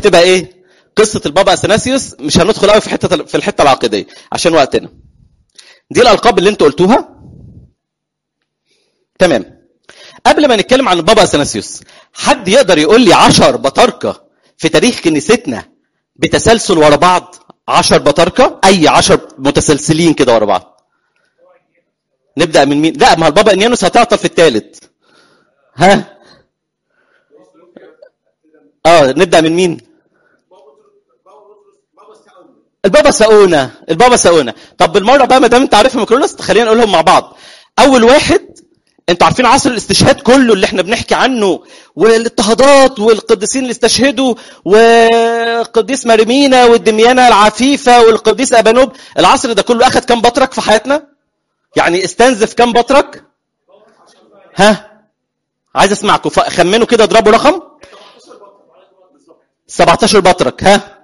هتبقى ايه قصه البابا اثناسيوس مش هندخل قوي في حته في الحته العقيديه عشان وقتنا دي الالقاب اللي انتوا قلتوها تمام قبل ما نتكلم عن البابا اثناسيوس حد يقدر يقول لي 10 بطاركه في تاريخ كنيستنا بتسلسل ورا بعض 10 بطاركه اي 10 متسلسلين كده ورا بعض نبدا من مين لا ما هو البابا انيانوس هتعطل في الثالث ها اه نبدا من مين البابا ساونا البابا ساونا طب بالمره بقى ما دام انت عارفهم كلهم خلينا نقولهم مع بعض اول واحد انتوا عارفين عصر الاستشهاد كله اللي احنا بنحكي عنه والاضطهادات والقديسين اللي استشهدوا والقديس مريمينا والدميانة العفيفة والقديس أبانوب العصر ده كله أخذ كم بطرك في حياتنا؟ يعني استنزف كم بطرك؟ ها؟ عايز اسمعكم خمنوا كده اضربوا رقم 17 بطرك ها؟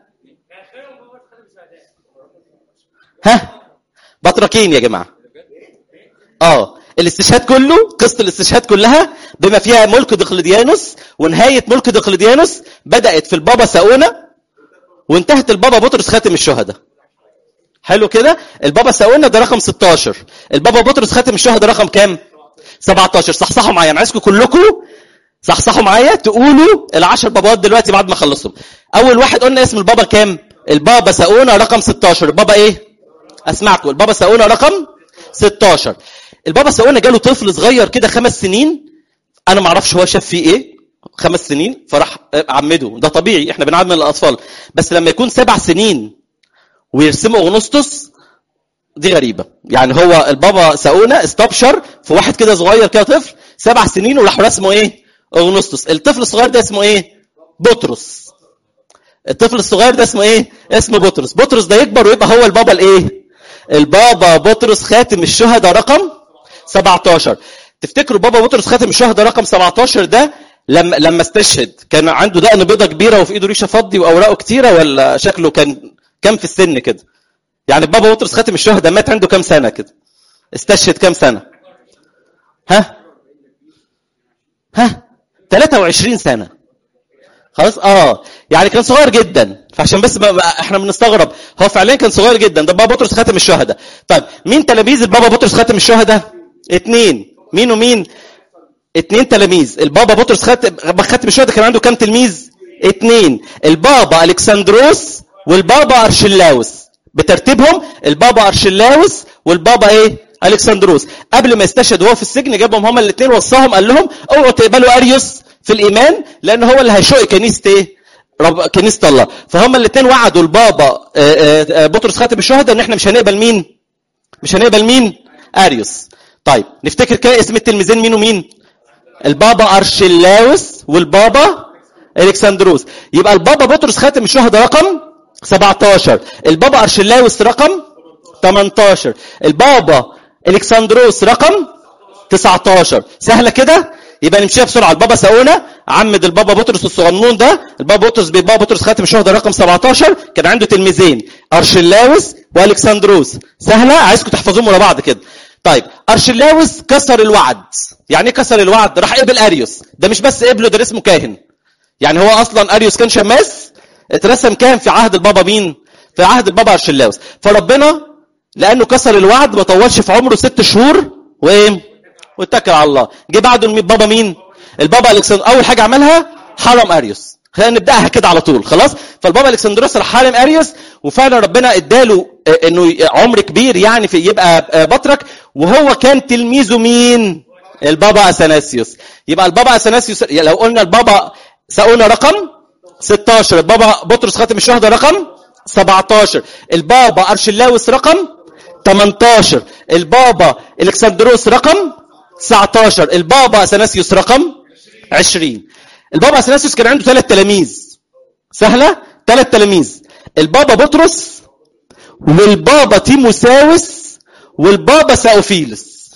ها؟ بطركين يا جماعة اه الاستشهاد كله قصة الاستشهاد كلها بما فيها ملك دقلديانوس ونهاية ملك دقلديانوس بدأت في البابا ساونا وانتهت البابا بطرس خاتم الشهداء حلو كده البابا ساونا ده رقم 16 البابا بطرس خاتم الشهداء رقم كام 17 صحصحوا معايا انا عايزكم كلكم صحصحوا معايا تقولوا العشر بابات دلوقتي بعد ما اخلصهم اول واحد قلنا اسم البابا كام البابا ساونا رقم 16 البابا ايه اسمعكم البابا ساونا رقم 16 البابا سوانا جاله طفل صغير كده خمس سنين انا ما اعرفش هو شاف فيه ايه خمس سنين فراح عمده ده طبيعي احنا بنعمل الاطفال بس لما يكون سبع سنين ويرسموا اغنسطس دي غريبه يعني هو البابا ساونا استبشر في واحد كده صغير كده طفل سبع سنين وراح رسمه ايه اغنسطس الطفل الصغير ده اسمه ايه بطرس الطفل الصغير ده اسمه ايه اسمه بطرس بطرس ده يكبر ويبقى هو البابا الايه البابا بطرس خاتم الشهداء رقم 17 تفتكروا بابا بطرس خاتم الشهداء رقم 17 ده لما لما استشهد كان عنده دقن بيضه كبيره وفي ايده ريشه فضي واوراقه كتيره ولا شكله كان كام في السن كده يعني بابا بطرس خاتم الشهداء مات عنده كام سنه كده استشهد كام سنه ها ها 23 سنه خلاص اه يعني كان صغير جدا فعشان بس ما احنا بنستغرب هو فعليا كان صغير جدا ده بابا بطرس خاتم الشهداء طيب مين تلاميذ البابا بطرس خاتم الشهداء اتنين مين ومين اتنين تلاميذ البابا بطرس خاتم خاتم الشهداء كان عنده كام تلميذ اتنين البابا الكسندروس والبابا ارشلاوس بترتيبهم البابا ارشلاوس والبابا ايه الكسندروس قبل ما يستشهد وهو في السجن جابهم هما الاثنين وصاهم قال لهم اوعوا تقبلوا اريوس في الايمان لان هو اللي هيشق كنيسه ايه رب كنيسه الله فهم الاثنين وعدوا البابا بطرس خاتم الشهداء ان احنا مش هنقبل مين مش هنقبل مين اريوس طيب نفتكر كده اسم التلميذين مين ومين البابا ارشلاوس والبابا الكسندروس يبقى البابا بطرس خاتم الشهداء رقم 17 البابا ارشلاوس رقم 18 البابا الكسندروس رقم 19 سهله كده يبقى نمشيها بسرعه البابا ساونا عمد البابا بطرس الصغنون ده البابا بطرس بابا بطرس خاتم الشهداء رقم 17 كان عنده تلميذين ارشلاوس والكسندروس سهله عايزكم تحفظوهم ورا بعض كده طيب ارشلاوس كسر الوعد يعني ايه كسر الوعد راح قبل اريوس ده مش بس قبله ده اسمه كاهن يعني هو اصلا اريوس كان شماس اترسم كاهن في عهد البابا مين في عهد البابا ارشلاوس فربنا لانه كسر الوعد ما طولش في عمره ست شهور وايه واتكل على الله جه بعده البابا مين البابا الكسندر اول حاجه عملها حرم اريوس خلينا نبداها كده على طول خلاص فالبابا الكسندروس راح حارم اريوس وفعلا ربنا اداله انه عمر كبير يعني في يبقى بطرك وهو كان تلميذه مين البابا اثناسيوس يبقى البابا اثناسيوس لو قلنا البابا ساقولنا رقم 16 البابا بطرس خاتم الشهداء رقم 17 البابا ارشلاوس رقم 18 البابا الكسندروس رقم 19 البابا اثناسيوس رقم 20 البابا اثناسيوس كان عنده ثلاث تلاميذ سهله ثلاث تلاميذ البابا بطرس والبابا تيموساوس والبابا ساوفيلس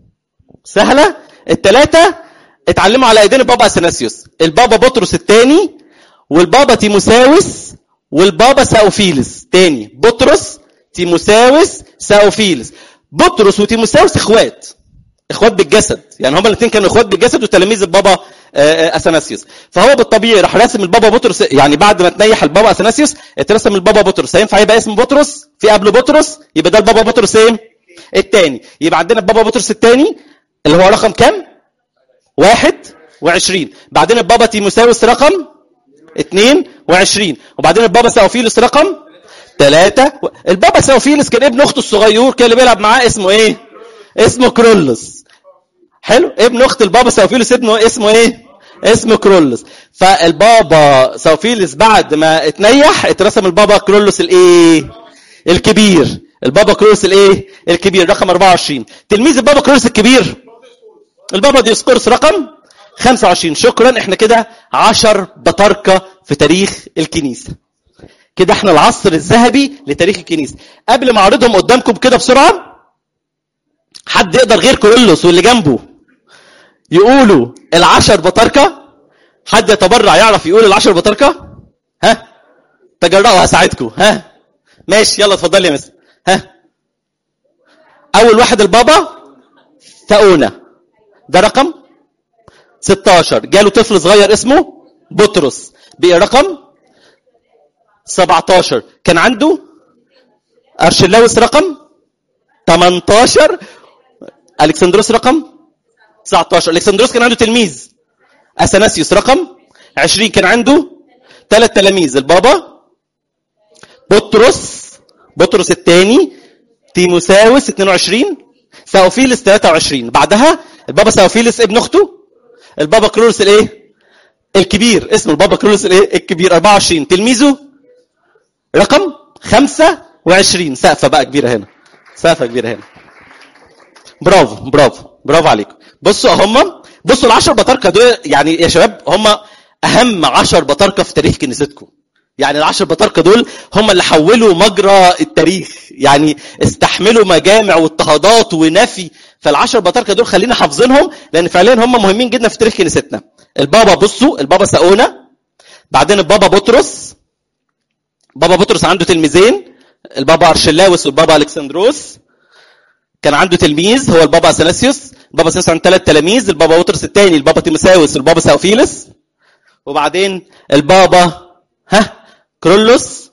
سهله الثلاثه اتعلموا على ايدين البابا اثناسيوس البابا بطرس الثاني والبابا تيموساوس والبابا ساوفيلس تاني بطرس تيموساوس ساوفيلس بطرس وتيموساوس اخوات اخوات بالجسد يعني هما الاثنين كانوا اخوات بالجسد وتلاميذ البابا آه، آه، اثناسيوس فهو بالطبيعي راح راسم البابا بطرس يعني بعد ما تنيح البابا اثناسيوس اترسم البابا بطرس هينفع يبقى اسمه بطرس في قبله بطرس يبقى ده البابا بطرس ايه الثاني يبقى عندنا البابا بطرس الثاني اللي هو رقم كام واحد وعشرين بعدين البابا تيموساوس رقم اثنين وعشرين وبعدين البابا ساوفيلوس رقم ثلاثة البابا ساوفيلوس كان ابن اخته الصغير كان اللي بيلعب معاه اسمه ايه اسمه كرولوس حلو ابن اخت البابا ساوفيلوس ابنه اسمه ايه اسمه كرولوس فالبابا ساوفيلوس بعد ما اتنيح اترسم البابا كرولوس الايه الكبير البابا كرولوس الايه الكبير رقم 24 تلميذ البابا كرولوس الكبير البابا ديسكورس رقم 25 شكرا احنا كده 10 بطاركه في تاريخ الكنيسه كده احنا العصر الذهبي لتاريخ الكنيسه قبل ما اعرضهم قدامكم كده بسرعه حد يقدر غير كورولوس واللي جنبه يقولوا العشر بطاركه حد يتبرع يعرف يقول العشر بطاركه ها تجرأوا هساعدكم ها ماشي يلا اتفضل يا مستر ها اول واحد البابا ثاونا ده رقم 16 جاله طفل صغير اسمه بطرس بقى رقم 17 كان عنده ارشلاوس رقم 18 الكسندروس رقم 19 الكسندروس كان عنده تلميذ اثناسيوس رقم 20 كان عنده ثلاث تلاميذ البابا بطرس بطرس الثاني تيموساوس 22 ساوفيلس 23 بعدها البابا ساوفيلس ابن اخته البابا كرولوس الايه الكبير اسمه البابا كرولوس الايه الكبير 24 تلميذه رقم 25 سقفه بقى كبيره هنا سقفه كبيره هنا برافو برافو برافو عليكم بصوا هم بصوا العشر بطاركه دول يعني يا شباب هم اهم عشر بطاركه في تاريخ كنيستكم يعني العشر بطاركه دول هم اللي حولوا مجرى التاريخ يعني استحملوا مجامع واضطهادات ونفي فالعشر بطاركه دول خلينا حافظينهم لان فعليا هم مهمين جدا في تاريخ كنيستنا البابا بصوا البابا ساونا بعدين البابا بطرس بابا بطرس عنده تلميذين البابا ارشلاوس والبابا الكسندروس كان عنده تلميذ هو البابا اثناسيوس البابا اثناسيوس عنده ثلاث تلاميذ البابا بطرس الثاني البابا تيموساوس والبابا ساوفيلس وبعدين البابا ها كرولوس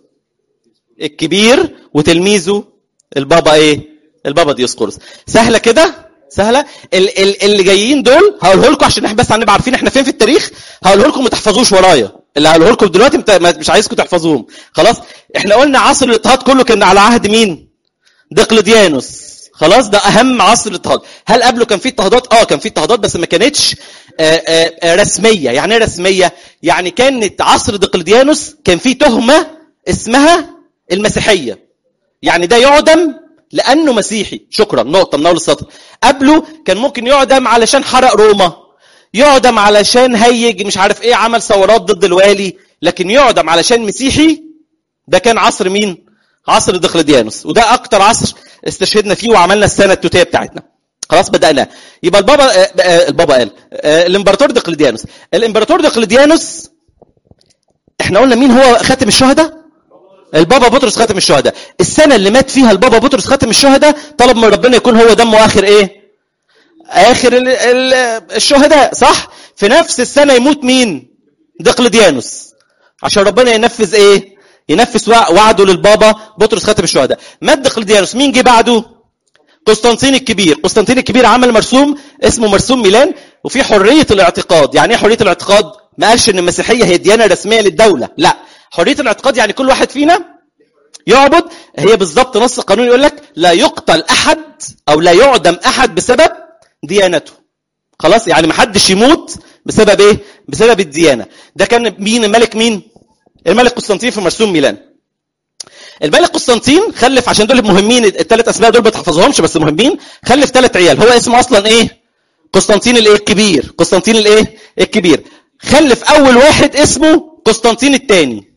الكبير وتلميذه البابا ايه البابا ديوسقورس سهله كده سهله ال- ال- اللي جايين دول هقوله لكم عشان احنا بس هنبقى عارفين احنا فين في التاريخ هقوله لكم ما تحفظوش ورايا اللي هقوله لكم دلوقتي مت- ما- مش عايزكم تحفظوهم خلاص احنا قلنا عصر الاضطهاد كله كان على عهد مين دقلديانوس خلاص ده اهم عصر الاضطهاد هل قبله كان في اضطهادات اه كان في اضطهادات بس ما كانتش آه، آه، آه، رسميه يعني ايه رسميه يعني كانت عصر دقلديانوس كان في تهمه اسمها المسيحيه يعني ده يعدم لانه مسيحي شكرا نقطه من اول السطر قبله كان ممكن يعدم علشان حرق روما يعدم علشان هيج مش عارف ايه عمل ثورات ضد الوالي لكن يعدم علشان مسيحي ده كان عصر مين عصر دقلديانوس وده اكتر عصر استشهدنا فيه وعملنا السنه التوتيه بتاعتنا خلاص بدانا يبقى البابا آه، آه، البابا قال آه، الامبراطور دقلديانوس الامبراطور دقلديانوس احنا قلنا مين هو خاتم الشهداء البابا بطرس خاتم الشهداء السنه اللي مات فيها البابا بطرس خاتم الشهداء طلب من ربنا يكون هو دمه اخر ايه اخر ال ال الشهداء صح في نفس السنه يموت مين دقلديانوس عشان ربنا ينفذ ايه ينفذ وع- وعده للبابا بطرس خاتم الشهداء مات دقلديانوس مين جه بعده قسطنطين الكبير قسطنطين الكبير عمل مرسوم اسمه مرسوم ميلان وفي حريه الاعتقاد يعني ايه حريه الاعتقاد ما قالش ان المسيحيه هي الديانه الرسميه للدوله لا حريه الاعتقاد يعني كل واحد فينا يعبد هي بالظبط نص القانون يقول لك لا يقتل احد او لا يعدم احد بسبب ديانته خلاص يعني ما حدش يموت بسبب ايه بسبب الديانه ده كان مين الملك مين الملك قسطنطين في مرسوم ميلان الملك قسطنطين خلف عشان دول مهمين الثلاث اسماء دول ما تحفظهمش بس مهمين خلف ثلاث عيال هو اسمه اصلا ايه قسطنطين الايه الكبير قسطنطين الايه الكبير خلف اول واحد اسمه قسطنطين الثاني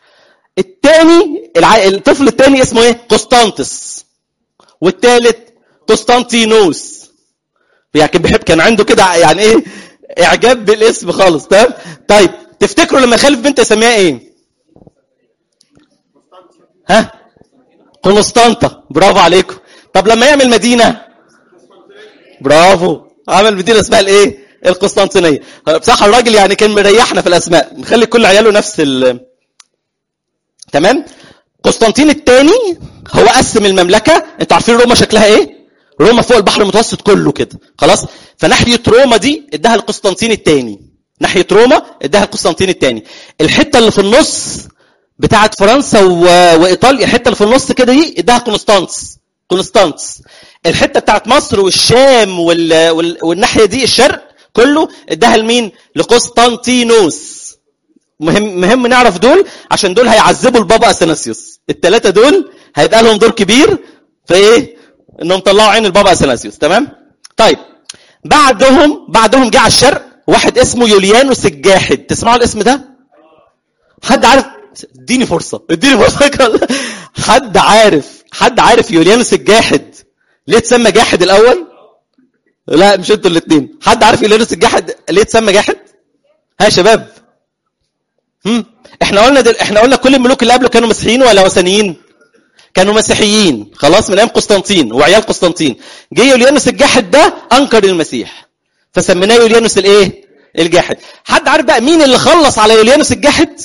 الثاني الع... الطفل الثاني اسمه ايه قسطنطس والثالث قسطنطينوس يعني كان بيحب كان عنده كده يعني ايه اعجاب بالاسم خالص تمام طيب تفتكروا لما يخلف بنت يسميها ايه ها قسطنطة برافو عليكم طب لما يعمل مدينة برافو عمل مدينه اسمها الايه القسطنطينيه بصراحه الراجل يعني كان مريحنا في الاسماء مخلي كل عياله نفس ال تمام قسطنطين الثاني هو قسم المملكه انتوا عارفين روما شكلها ايه روما فوق البحر المتوسط كله كده خلاص فناحيه روما دي اداها القسطنطين الثاني ناحيه روما اداها القسطنطين الثاني الحته اللي في النص بتاعه فرنسا و... وايطاليا الحته اللي في النص كده دي اداها قسطنطس قسطنطس الحته بتاعت مصر والشام وال... وال... والناحيه دي الشرق كله اداها لمين لقسطنطينوس مهم مهم نعرف دول عشان دول هيعذبوا البابا اثناسيوس الثلاثه دول هيبقى لهم دور كبير في ايه انهم طلعوا عين البابا اثناسيوس تمام طيب بعدهم بعدهم جه على الشرق واحد اسمه يوليانوس الجاحد تسمعوا الاسم ده حد عارف اديني فرصه اديني فرصه حد عارف حد عارف يوليانوس الجاحد ليه اتسمى جاحد الاول لا مش انتوا الاثنين حد عارف يوليانوس الجاحد ليه اتسمى جاحد ها يا شباب هم؟ احنا قلنا دل... احنا قلنا كل الملوك اللي قبله كانوا مسيحيين ولا وثنيين كانوا مسيحيين خلاص من ايام قسطنطين وعيال قسطنطين جه يوليانوس الجاحد ده انكر المسيح فسميناه يوليانوس الايه الجاحد حد عارف بقى مين اللي خلص على يوليانوس الجاحد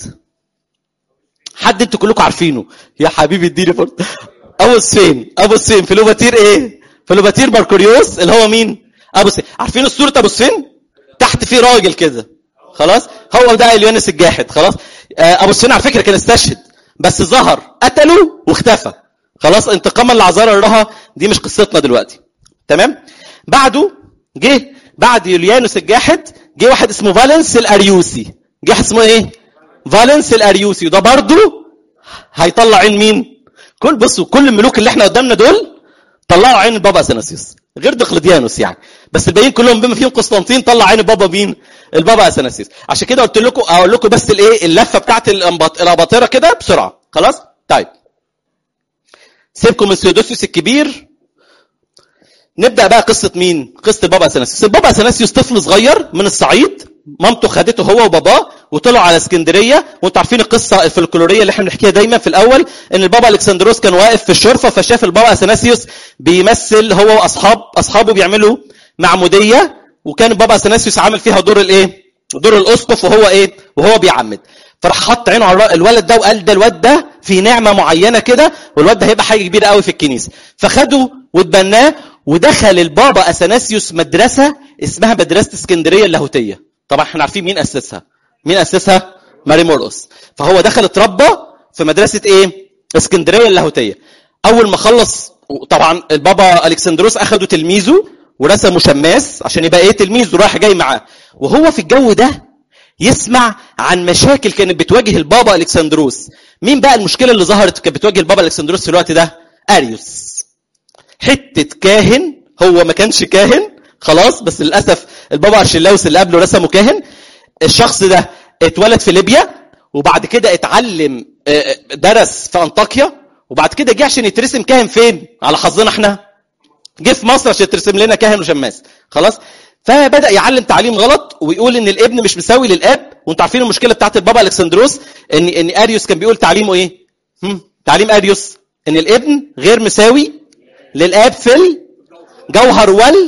حد انتوا كلكم عارفينه يا حبيبي اديني فرصه ابو سفين ابو سفين فلوباتير ايه فلوباتير ماركوريوس اللي هو مين ابو سفين عارفين الصوره ابو سفين تحت فيه راجل كده خلاص هو ده يوليانوس الجاحد خلاص ابو سفين على فكره كان استشهد بس ظهر قتله واختفى خلاص انتقاما لعذارى الرها دي مش قصتنا دلوقتي تمام بعده جه بعد يوليانوس الجاحد جه واحد اسمه فالنس الاريوسي جه اسمه ايه فالنس الاريوسي وده برضه هيطلع عين مين كل بصوا كل الملوك اللي احنا قدامنا دول طلعوا عين البابا اثناسيوس غير دقلديانوس يعني بس الباقيين كلهم بما فيهم قسطنطين طلع عين البابا مين البابا اثناسيوس عشان كده قلت لكم اقول لكم بس الايه اللفه بتاعت الاباطره كده بسرعه خلاص طيب سيبكم من سيودوسيوس الكبير نبدا بقى قصه مين قصه البابا اثناسيوس البابا اثناسيوس طفل صغير من الصعيد مامته خدته هو وباباه وطلعوا على اسكندريه وانتوا عارفين القصه الفلكلوريه اللي احنا بنحكيها دايما في الاول ان البابا الكسندروس كان واقف في الشرفه فشاف البابا اثناسيوس بيمثل هو واصحاب اصحابه بيعملوا معموديه وكان البابا اثناسيوس عامل فيها دور الايه دور الاسقف وهو ايه وهو بيعمد فراح حط عينه على الولد ده وقال ده الواد ده في نعمه معينه كده والواد ده هيبقى حاجه كبيره قوي في الكنيسه فخده واتبناه ودخل البابا اثناسيوس مدرسه اسمها مدرسه اسكندريه اللاهوتيه طبعا احنا عارفين مين اسسها مين اسسها ماري مورقس فهو دخل اتربى في مدرسه ايه اسكندريه اللاهوتيه اول ما خلص طبعا البابا الكسندروس اخده تلميذه ورسمه شماس عشان يبقى ايه تلميذه رايح جاي معاه وهو في الجو ده يسمع عن مشاكل كانت بتواجه البابا الكسندروس مين بقى المشكله اللي ظهرت كانت بتواجه البابا الكسندروس في الوقت ده اريوس حته كاهن هو ما كانش كاهن خلاص بس للاسف البابا ارشلاوس اللي قبله رسمه كاهن الشخص ده اتولد في ليبيا وبعد كده اتعلم درس في انطاكيا وبعد كده جه عشان يترسم كاهن فين على حظنا احنا جه في مصر عشان يترسم لنا كاهن وشماس خلاص فبدا يعلم تعليم غلط ويقول ان الابن مش مساوي للاب وانتوا عارفين المشكله بتاعت البابا الكسندروس ان ان اريوس كان بيقول تعليمه ايه هم؟ تعليم اريوس ان الابن غير مساوي للاب في الجوهر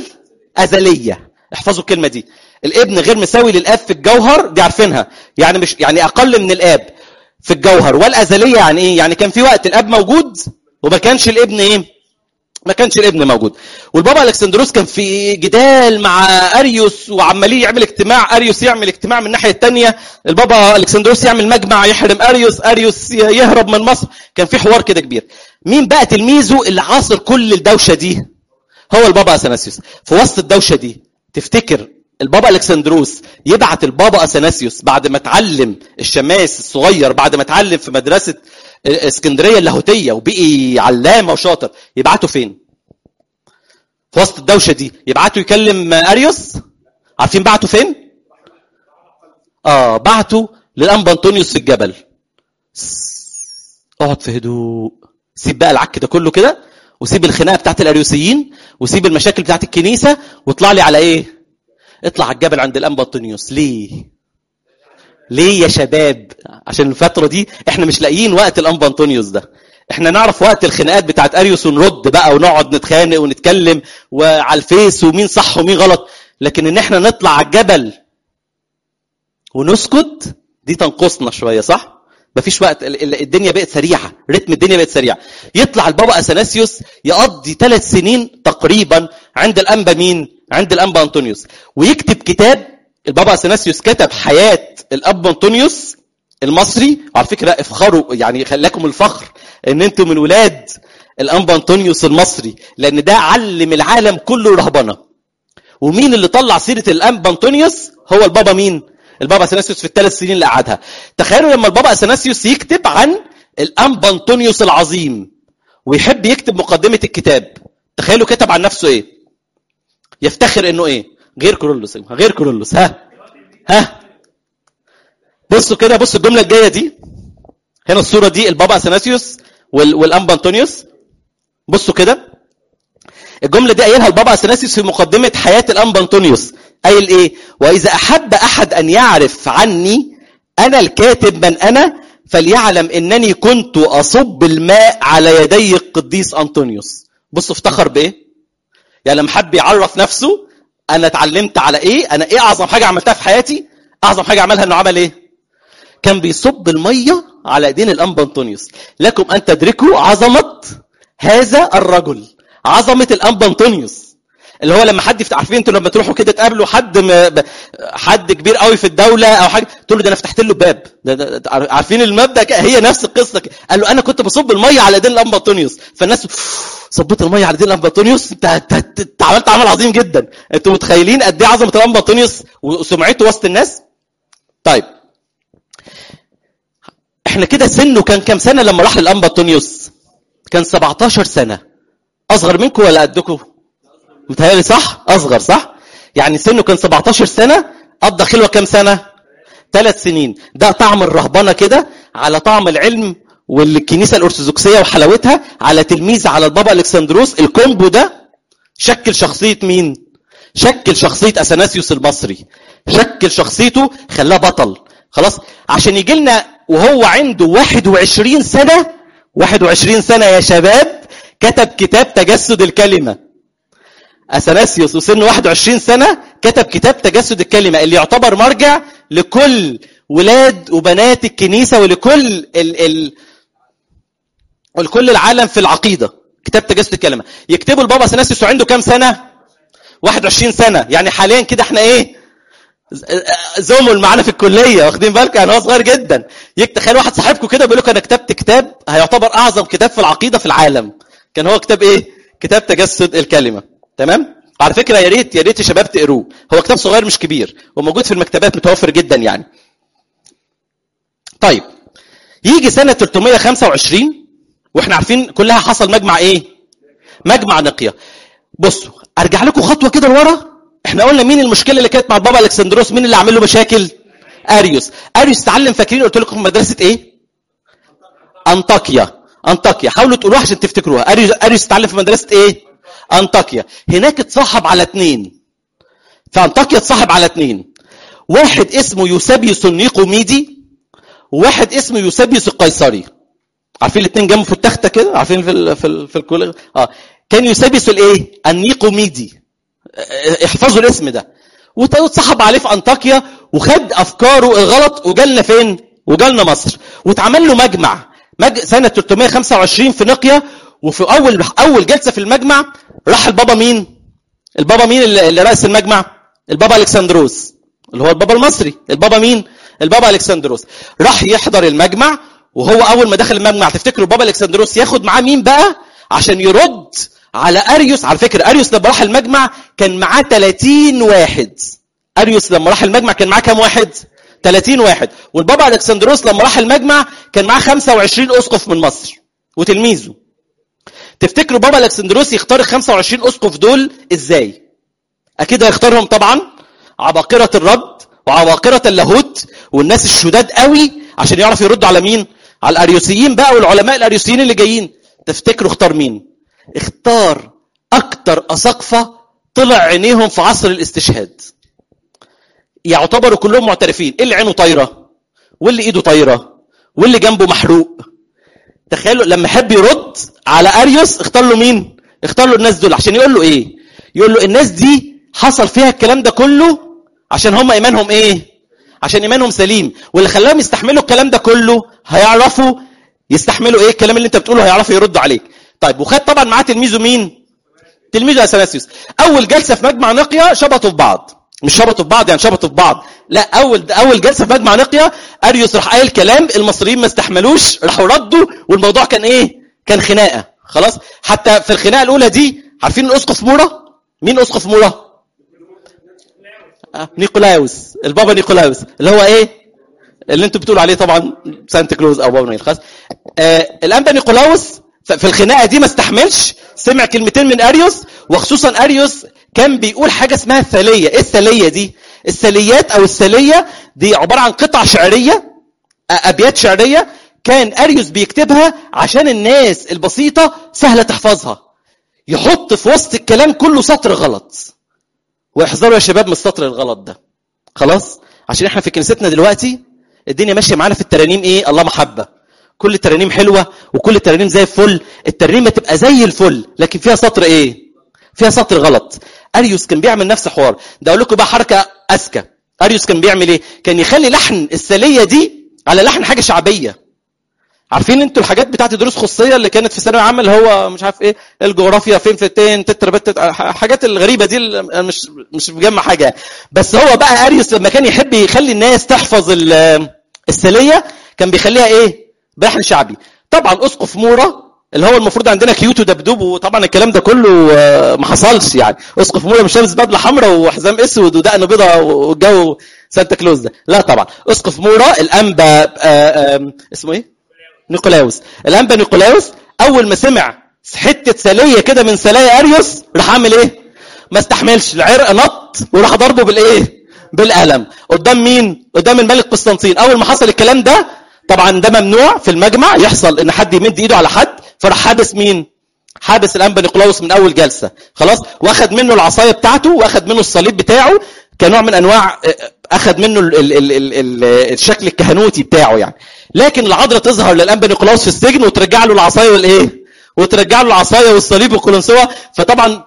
والازليه احفظوا الكلمه دي الابن غير مساوي للاب في الجوهر دي عارفينها يعني مش يعني اقل من الاب في الجوهر والازليه يعني ايه يعني كان في وقت الاب موجود وما كانش الابن ايه ما كانش الابن موجود والبابا الكسندروس كان في جدال مع اريوس وعمالين يعمل اجتماع اريوس يعمل اجتماع من الناحيه الثانيه البابا الكسندروس يعمل مجمع يحرم اريوس اريوس يهرب من مصر كان في حوار كده كبير مين بقى تلميذه اللي عاصر كل الدوشه دي هو البابا اثناسيوس في وسط الدوشه دي تفتكر البابا الكسندروس يبعت البابا اثناسيوس بعد ما اتعلم الشماس الصغير بعد ما اتعلم في مدرسه اسكندريه اللاهوتيه وبقي علامه وشاطر يبعته فين؟ في وسط الدوشه دي يبعته يكلم اريوس عارفين بعته فين؟ اه بعته للانبا انطونيوس في الجبل اقعد في هدوء سيب بقى العك ده كله كده وسيب الخناقه بتاعت الاريوسيين وسيب المشاكل بتاعت الكنيسه واطلع لي على ايه؟ اطلع على الجبل عند الانبا انطونيوس ليه؟ ليه يا شباب عشان الفترة دي احنا مش لاقيين وقت الانبا انطونيوس ده احنا نعرف وقت الخناقات بتاعت اريوس ونرد بقى ونقعد نتخانق ونتكلم وعلى الفيس ومين صح ومين غلط لكن ان احنا نطلع على الجبل ونسكت دي تنقصنا شويه صح مفيش وقت ال- ال- الدنيا بقت سريعه رتم الدنيا بقت سريعه يطلع البابا اثناسيوس يقضي ثلاث سنين تقريبا عند الانبا مين عند الانبا انطونيوس ويكتب كتاب البابا اثناسيوس كتب حياه الاب انطونيوس المصري وعلى فكره افخروا يعني خلاكم الفخر ان انتم من ولاد الانبا انطونيوس المصري لان ده علم العالم كله رهبنه ومين اللي طلع سيره الانبا انطونيوس هو البابا مين البابا اثناسيوس في الثلاث سنين اللي قعدها تخيلوا لما البابا اثناسيوس يكتب عن الانبا انطونيوس العظيم ويحب يكتب مقدمه الكتاب تخيلوا كتب عن نفسه ايه يفتخر انه ايه غير كورولوس غير كورولوس ها ها بصوا كده بصوا الجمله الجايه دي هنا الصوره دي البابا اثناسيوس وال- والانبا انطونيوس بصوا كده الجمله دي قايلها البابا اثناسيوس في مقدمه حياه الانبا انطونيوس قايل ايه واذا احب احد ان يعرف عني انا الكاتب من انا فليعلم انني كنت اصب الماء على يدي القديس انطونيوس بصوا افتخر بايه يعني لما حب يعرف نفسه انا اتعلمت على ايه انا ايه اعظم حاجه عملتها في حياتي اعظم حاجه عملها انه عمل ايه كان بيصب الميه على ايدين الانبا انطونيوس لكم ان تدركوا عظمه هذا الرجل عظمه الانبا انطونيوس اللي هو لما حد يفت... عارفين انتوا لما تروحوا كده تقابلوا حد م... ب- حد كبير قوي في الدوله او حاجه تقول له ده انا فتحت له الباب ده ده ده عارفين المبدا ك- هي نفس القصه ك- قال له انا كنت بصب الميه على ايدين الانبا انطونيوس فالناس صبيت الميه على ايدين الانبا انطونيوس انت انت- انت أنت عملت عمل عظيم جدا انتوا متخيلين قد ايه عظمه الانبا انطونيوس وسمعته وسط الناس طيب احنا كده سنه كان كام سنه لما راح للانبا انطونيوس كان 17 سنه اصغر منكم ولا قدكم متهيألي صح اصغر صح يعني سنه كان 17 سنه قضى خلوه كام سنه ثلاث سنين ده طعم الرهبنه كده على طعم العلم والكنيسه الارثوذكسيه وحلاوتها على تلميذ على البابا الكسندروس الكومبو ده شكل شخصيه مين شكل شخصيه اثناسيوس المصري شكل شخصيته خلاه بطل خلاص عشان يجي لنا وهو عنده 21 سنه 21 سنه يا شباب كتب كتاب تجسد الكلمه اثناسيوس وسنه 21 سنه كتب كتاب تجسد الكلمه اللي يعتبر مرجع لكل ولاد وبنات الكنيسه ولكل ال ال ولكل العالم في العقيده كتاب تجسد الكلمه يكتبوا البابا اثناسيوس وعنده كام سنه 21 سنه يعني حاليا كده احنا ايه زمل معانا في الكليه واخدين بالكم يعني هو صغير جدا يك- تخيل واحد صاحبكم كده بيقول لكم انا كتبت كتاب هيعتبر اعظم كتاب في العقيده في العالم كان هو كتاب ايه كتاب تجسد الكلمه تمام على فكره يا ريت يا ريت يا شباب تقروه هو كتاب صغير مش كبير وموجود في المكتبات متوفر جدا يعني طيب يجي سنه 325 واحنا عارفين كلها حصل مجمع ايه مجمع نقيه بصوا ارجع لكم خطوه كده لورا احنا قلنا مين المشكله اللي كانت مع البابا الكسندروس مين اللي عامل له مشاكل اريوس اريوس اتعلم فاكرين قلت لكم في مدرسه ايه انطاكيا انطاكيا حاولوا تقولوها عشان تفتكروها اريوس اريوس اتعلم في مدرسه ايه انطاكيا هناك اتصاحب على اثنين في انطاكيا اتصاحب على اثنين واحد اسمه يوسابيوس النيقوميدي وواحد اسمه يوسابيوس القيصري عارفين الاثنين جنبه في التخته كده عارفين في ال في ال في الكل اه كان يوسابيوس الايه النيقوميدي اه، احفظوا الاسم ده وتصاحب عليه في انطاكيا وخد افكاره الغلط وجالنا فين وجالنا مصر واتعمل له مجمع مج... سنه 325 في نقيا وفي اول اول جلسه في المجمع راح البابا مين البابا مين اللي اللي رأس المجمع البابا الكسندروس اللي هو البابا المصري البابا مين البابا الكسندروس راح يحضر المجمع وهو اول ما دخل المجمع تفتكروا البابا الكسندروس ياخد معاه مين بقى عشان يرد على اريوس على فكره اريوس لما راح المجمع كان معاه 30 واحد اريوس لما راح المجمع كان معاه كام واحد 30 واحد والبابا الكسندروس لما راح المجمع كان معاه 25 اسقف من مصر وتلميذه تفتكروا بابا الكسندروس يختار ال 25 اسقف دول ازاي اكيد هيختارهم طبعا عباقرة الرد وعباقرة اللاهوت والناس الشداد قوي عشان يعرف يردوا على مين على الاريوسيين بقى والعلماء الاريوسيين اللي جايين تفتكروا اختار مين اختار اكتر اساقفة طلع عينيهم في عصر الاستشهاد يعتبروا كلهم معترفين إيه اللي عينه طايره واللي ايده طايره واللي جنبه محروق تخيلوا لما حب يرد على اريوس اختار له مين اختار له الناس دول عشان يقول له ايه يقول له الناس دي حصل فيها الكلام ده كله عشان هم ايمانهم ايه عشان ايمانهم سليم واللي خلاهم يستحملوا الكلام ده كله هيعرفوا يستحملوا ايه الكلام اللي انت بتقوله هيعرفوا يردوا عليك طيب وخد طبعا معاه تلميذه مين تلميذه اثناسيوس اول جلسه في مجمع نقيا شبطوا في بعض مش شبطوا في بعض يعني شبطوا في بعض لا اول اول جلسه في مجمع نقيا اريوس راح قايل كلام المصريين ما استحملوش راحوا ردوا والموضوع كان ايه كان خناقه خلاص حتى في الخناقه الاولى دي عارفين الاسقف مورا مين اسقف مورا آه، نيقولاوس البابا نيقولاوس اللي هو ايه اللي انتوا بتقولوا عليه طبعا سانت كلوز او بابا نيل خلاص آه الانبا نيقولاوس في الخناقه دي ما استحملش سمع كلمتين من اريوس وخصوصا اريوس كان بيقول حاجه اسمها الثاليه ايه الثاليه دي الثاليات او الثاليه دي عباره عن قطع شعريه ابيات شعريه كان اريوس بيكتبها عشان الناس البسيطه سهله تحفظها يحط في وسط الكلام كله سطر غلط واحذروا يا شباب من السطر الغلط ده خلاص عشان احنا في كنيستنا دلوقتي الدنيا ماشيه معانا في الترانيم ايه الله محبه كل الترانيم حلوه وكل الترانيم زي الفل الترنيمه تبقى زي الفل لكن فيها سطر ايه فيها سطر غلط اريوس كان بيعمل نفس حوار ده اقول لكم بقى حركه اذكى اريوس كان بيعمل ايه كان يخلي لحن الساليه دي على لحن حاجه شعبيه عارفين انتوا الحاجات بتاعت دروس خصوصيه اللي كانت في ثانويه عامه اللي هو مش عارف ايه الجغرافيا فين في تين تتربت الحاجات الغريبه دي اللي مش مش مجمع حاجه بس هو بقى اريوس لما كان يحب يخلي الناس تحفظ الساليه كان بيخليها ايه بلحن شعبي طبعا اسقف مورا اللي هو المفروض عندنا كيوت ودبدوب وطبعا الكلام ده كله ما حصلش يعني اسقف مورا مش لابس بدله حمراء وحزام اسود ودقن بيضه والجو سانتا كلوز ده لا طبعا اسقف مورا الانبا اسمه ايه نيقولاوس الانبا نيقولاوس اول ما سمع حته سليه كده من سلايا اريوس راح عامل ايه ما استحملش العرق نط وراح ضربه بالايه بالقلم قدام مين قدام الملك قسطنطين اول ما حصل الكلام ده طبعا ده ممنوع في المجمع يحصل ان حد يمد ايده على حد فراح حابس مين حابس الانبا نيقولاوس من اول جلسه خلاص واخد منه العصايه بتاعته واخد منه الصليب بتاعه كنوع من انواع اخذ منه ال ال ال ال ال الشكل الكهنوتي بتاعه يعني لكن العذراء تظهر للانبا نيقولاوس في السجن وترجع له العصايه والايه وترجع له العصايه والصليب والقلنسوه فطبعا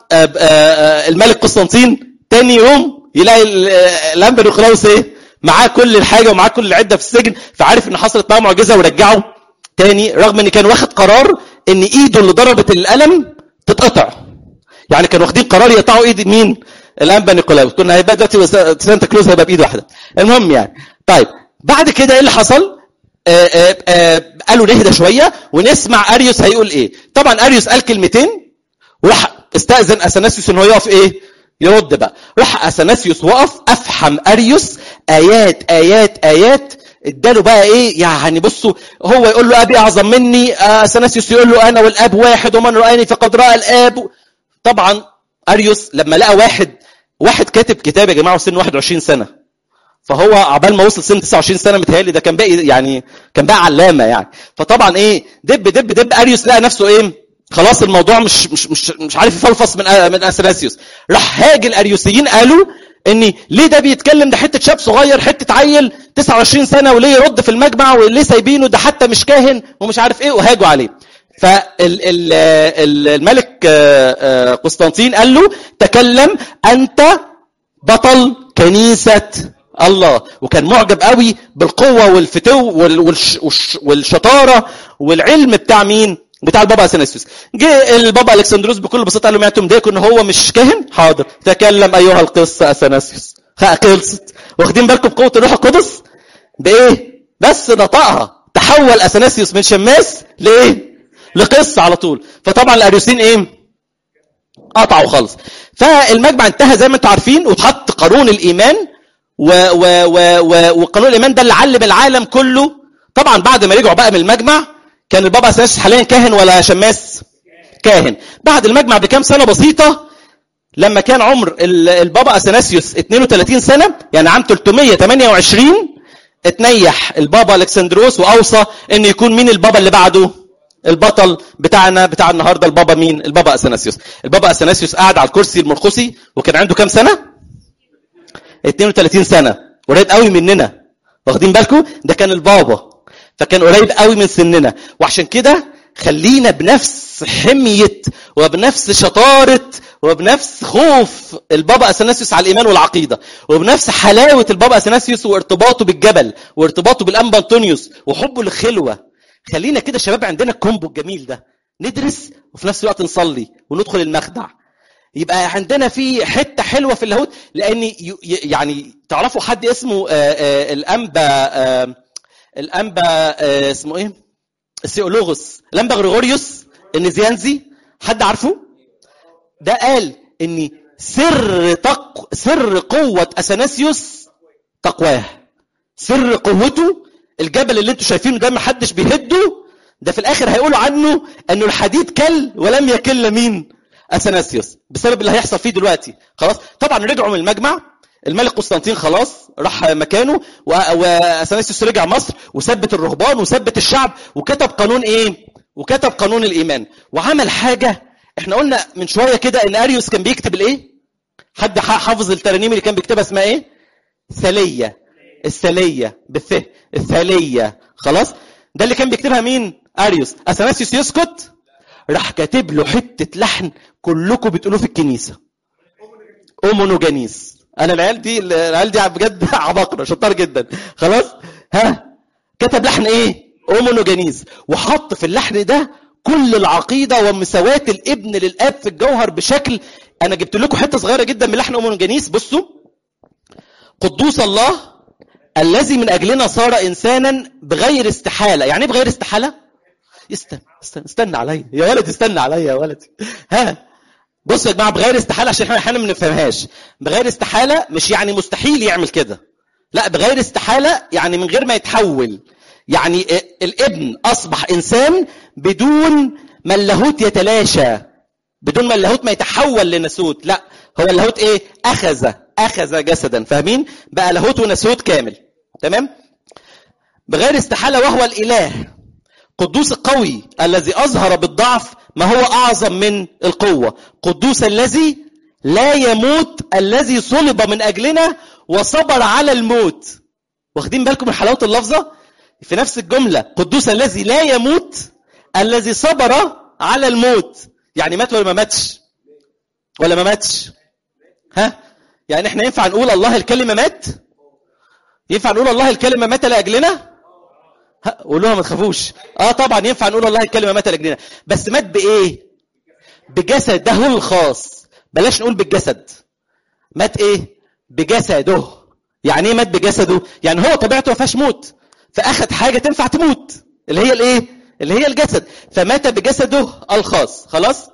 الملك قسطنطين تاني يوم يلاقي الانبا نيقولاوس ايه معاه كل الحاجه ومعاه كل العده في السجن فعارف ان حصلت معاه معجزه ورجعه تاني رغم ان كان واخد قرار ان ايده اللي ضربت القلم تتقطع يعني كانوا واخدين قرار يقطعوا ايد مين الانبا نيقولاوس كنا هيبقى دلوقتي سانتا كلوز هيبقى بايد واحده المهم يعني طيب بعد كده ايه اللي حصل آآ آآ قالوا نهدى شويه ونسمع اريوس هيقول ايه طبعا اريوس قال كلمتين وراح استاذن اثناسيوس ان هو يقف ايه يرد بقى راح اثناسيوس وقف افحم اريوس ايات ايات ايات اداله بقى ايه يعني بصوا هو يقول له ابي اعظم مني اثناسيوس يقول له انا والاب واحد ومن راني فقد راى الاب طبعا اريوس لما لقى واحد واحد كاتب كتاب يا جماعه وسن 21 سنه فهو عبال ما وصل سن 29 سنه متهيألي ده كان باقي يعني كان بقى علامه يعني فطبعا ايه دب دب دب اريوس لقى نفسه ايه خلاص الموضوع مش مش مش مش عارف يفلفص من من اثناسيوس راح هاج الاريوسيين قالوا ان ليه ده بيتكلم ده حته شاب صغير حته عيل 29 سنه وليه يرد في المجمع وليه سايبينه ده حتى مش كاهن ومش عارف ايه وهاجوا عليه فالملك قسطنطين قال له تكلم انت بطل كنيسه الله وكان معجب قوي بالقوه والفتو والشطاره والعلم بتاع مين بتاع البابا اثناسيوس جه البابا الكسندروس بكل بساطه قال لهم انتم مضايقوا ان هو مش كاهن حاضر تكلم ايها القس اثناسيوس خلصت واخدين بالكم بقوه الروح القدس بايه بس نطقها تحول اثناسيوس من شماس لايه لقس على طول فطبعا الاريوسيين ايه قطعوا خالص فالمجمع انتهى زي ما انتم عارفين واتحط قانون الايمان و و و و وقانون الايمان ده اللي علم العالم كله طبعا بعد ما رجعوا بقى من المجمع كان البابا اثناسيوس حاليا كاهن ولا شماس كاهن بعد المجمع بكام سنه بسيطه لما كان عمر البابا اثناسيوس 32 سنه يعني عام 328 اتنيح البابا الكسندروس واوصى ان يكون مين البابا اللي بعده البطل بتاعنا بتاع النهارده البابا مين البابا اثناسيوس البابا اثناسيوس قاعد على الكرسي المرقسي وكان عنده كام سنه 32 سنه قريب قوي مننا واخدين بالكم ده كان البابا فكان قريب قوي من سننا وعشان كده خلينا بنفس حمية وبنفس شطارة وبنفس خوف البابا اثناسيوس على الايمان والعقيده وبنفس حلاوه البابا اثناسيوس وارتباطه بالجبل وارتباطه بالانبا انطونيوس وحبه للخلوه خلينا كده شباب عندنا الكومبو الجميل ده ندرس وفي نفس الوقت نصلي وندخل المخدع يبقى عندنا في حته حلوه في اللاهوت لان ي- ي- يعني تعرفوا حد اسمه آه، آه، الانبا آه، الانبا آه، اسمه ايه السيولوغوس الانبا غريغوريوس النزيانزي حد عارفه ده قال ان سر تق... سر قوه اثناسيوس تقواه سر قوته الجبل اللي انتوا شايفينه ده ما حدش بيهده ده في الاخر هيقولوا عنه انه الحديد كل ولم يكل مين اثناسيوس بسبب اللي هيحصل فيه دلوقتي خلاص طبعا رجعوا من المجمع الملك قسطنطين خلاص راح مكانه و- واثناسيوس رجع مصر وثبت الرهبان وثبت الشعب وكتب قانون ايه وكتب قانون الايمان وعمل حاجه احنا قلنا من شويه كده ان اريوس كان بيكتب الايه حد ح- حافظ الترانيم اللي كان بيكتبها اسمها ايه ثليه الثليه بالث الثليه خلاص ده اللي كان بيكتبها مين اريوس اثناسيوس يسكت راح كاتب له حته لحن كلكم بتقولوه في الكنيسه اومونوجانيس انا العيال دي العيال دي بجد عباقره شطار جدا خلاص ها كتب لحن ايه اومونوجانيس وحط في اللحن ده كل العقيده ومساواه الابن للاب في الجوهر بشكل انا جبت لكم حته صغيره جدا من لحن اومونوجانيس بصوا قدوس الله الذي من اجلنا صار انسانا بغير استحاله يعني ايه بغير استحاله استنى استنى, استنى عليا يا ولد استنى عليا يا ولد ها بصوا يا جماعه بغير استحاله عشان احنا احيانا ما بنفهمهاش بغير استحاله مش يعني مستحيل يعمل كده لا بغير استحاله يعني من غير ما يتحول يعني الابن اصبح انسان بدون ما اللاهوت يتلاشى بدون ما اللاهوت ما يتحول لناسوت لا هو اللاهوت ايه اخذ اخذ جسدا فاهمين بقى لاهوت وناسوت كامل تمام بغير استحاله وهو الاله قدوس القوي الذي اظهر بالضعف ما هو اعظم من القوه قدوس الذي لا يموت الذي صلب من اجلنا وصبر على الموت واخدين بالكم من حلاوه اللفظه في نفس الجمله قدوس الذي لا يموت الذي صبر على الموت يعني مات ولا ما ماتش ولا ما ماتش ها يعني احنا ينفع نقول الله الكلمه مات ينفع نقول الله الكلمه مات لاجلنا ها، قولوها ما تخافوش اه طبعا ينفع نقول الله الكلمه مات لاجلنا بس مات بايه بجسده الخاص بلاش نقول بالجسد مات ايه بجسده يعني ايه مات بجسده يعني هو طبيعته ما فيهاش موت فاخد حاجه تنفع تموت اللي هي الايه اللي هي الجسد فمات بجسده الخاص خلاص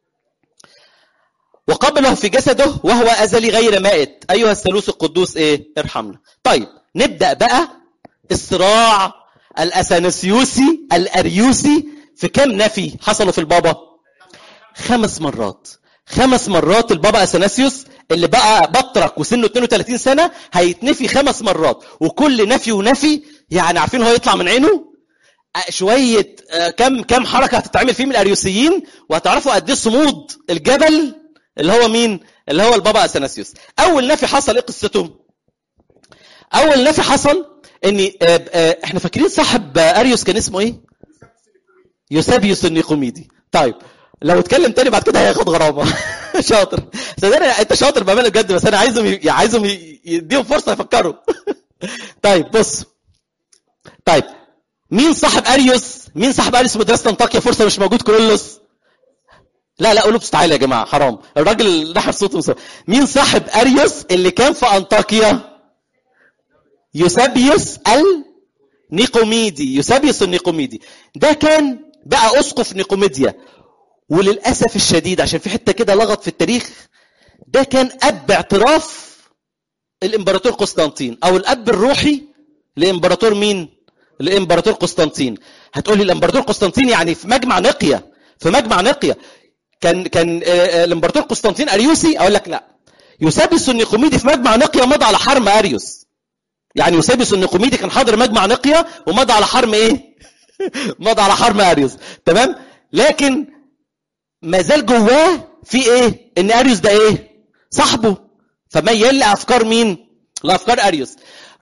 وقبله في جسده وهو ازلي غير مائت ايها الثالوث القدوس ايه ارحمنا طيب نبدا بقى الصراع الاثناسيوسي الاريوسي في كم نفي حصلوا في البابا خمس مرات خمس مرات البابا اثناسيوس اللي بقى بطرك وسنه 32 سنه هيتنفي خمس مرات وكل نفي ونفي يعني عارفين هو يطلع من عينه آه، شويه آه، كم كم حركه هتتعمل فيه من الاريوسيين وهتعرفوا قد ايه صمود الجبل اللي هو مين اللي هو البابا اثناسيوس اول نفي حصل ايه قصته اول نفي حصل ان آه، آه، احنا فاكرين صاحب آه، اريوس كان اسمه ايه يوسابيوس النيقوميدي طيب لو اتكلم تاني بعد كده هياخد غرامه شاطر صدقني انت شاطر بامانه بجد بس انا عايزهم ي- عايزهم ي- يديهم فرصه يفكروا طيب بص طيب مين صاحب اريوس مين صاحب اريوس مدرسه انطاكيا فرصه مش موجود كورولوس لا لا قولوا بصوت عالي يا جماعه حرام الراجل نحر صوته مصر. مين صاحب اريوس اللي كان في انطاكيا يوسابيوس النيقوميدي يوسابيوس النيقوميدي ده كان بقى اسقف نيقوميديا وللاسف الشديد عشان في حته كده لغط في التاريخ ده كان اب اعتراف الامبراطور قسطنطين او الاب الروحي لامبراطور مين لامبراطور قسطنطين هتقول لي الامبراطور قسطنطين يعني في مجمع نقيه في مجمع نقيه كان كان آه، آه، الامبراطور قسطنطين اريوسي اقول لك لا يوسابيوس النيقوميدي في مجمع نقيه مضى على حرم اريوس يعني يوسابيوس النيقوميدي كان حاضر مجمع نقيه ومضى على حرم ايه مضى على حرم اريوس تمام لكن ما زال جواه في ايه ان اريوس ده ايه صاحبه فميال لافكار مين لافكار اريوس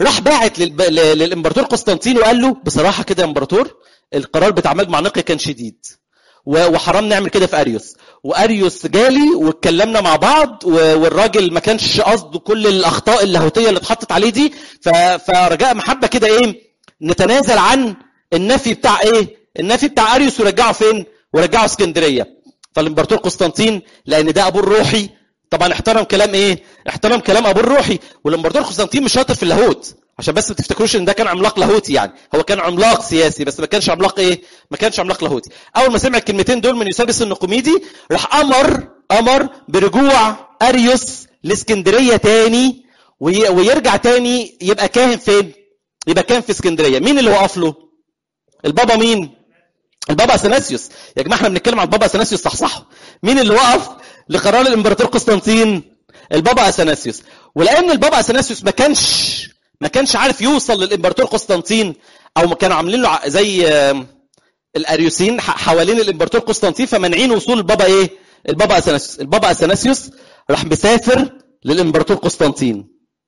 راح باعت للب... ل- للامبراطور قسطنطين وقال له بصراحه كده يا امبراطور القرار بتاع مجمع نقي كان شديد و- وحرام نعمل كده في اريوس واريوس جالي واتكلمنا مع بعض و- والراجل ما كانش قصده كل الاخطاء اللاهوتيه اللي اتحطت عليه دي ف... فرجاء محبه كده ايه نتنازل عن النفي بتاع ايه النفي بتاع اريوس ورجعه فين ورجعه اسكندريه فالامبراطور قسطنطين لان ده ابوه الروحي طبعا احترم كلام ايه احترم كلام ابوه الروحي والامبراطور قسطنطين مش شاطر في اللاهوت عشان بس ما تفتكروش ان ده كان عملاق لاهوتي يعني هو كان عملاق سياسي بس ما كانش عملاق ايه ما كانش عملاق لاهوتي اول ما سمع الكلمتين دول من يوسابيس النقوميدي راح امر امر برجوع اريوس لاسكندريه تاني وي- ويرجع تاني يبقى كاهن فين يبقى كاهن في اسكندريه مين اللي وقف له البابا مين البابا اثناسيوس يا جماعه احنا بنتكلم عن البابا اثناسيوس صحصحه مين اللي وقف لقرار الامبراطور قسطنطين البابا اثناسيوس ولان البابا اثناسيوس ما كانش ما كانش عارف يوصل للامبراطور قسطنطين او ما كانوا عاملين له ع- زي آم، الاريوسيين ح- حوالين الامبراطور قسطنطين فمانعين وصول البابا ايه البابا اثناسيوس البابا اثناسيوس راح مسافر للامبراطور قسطنطين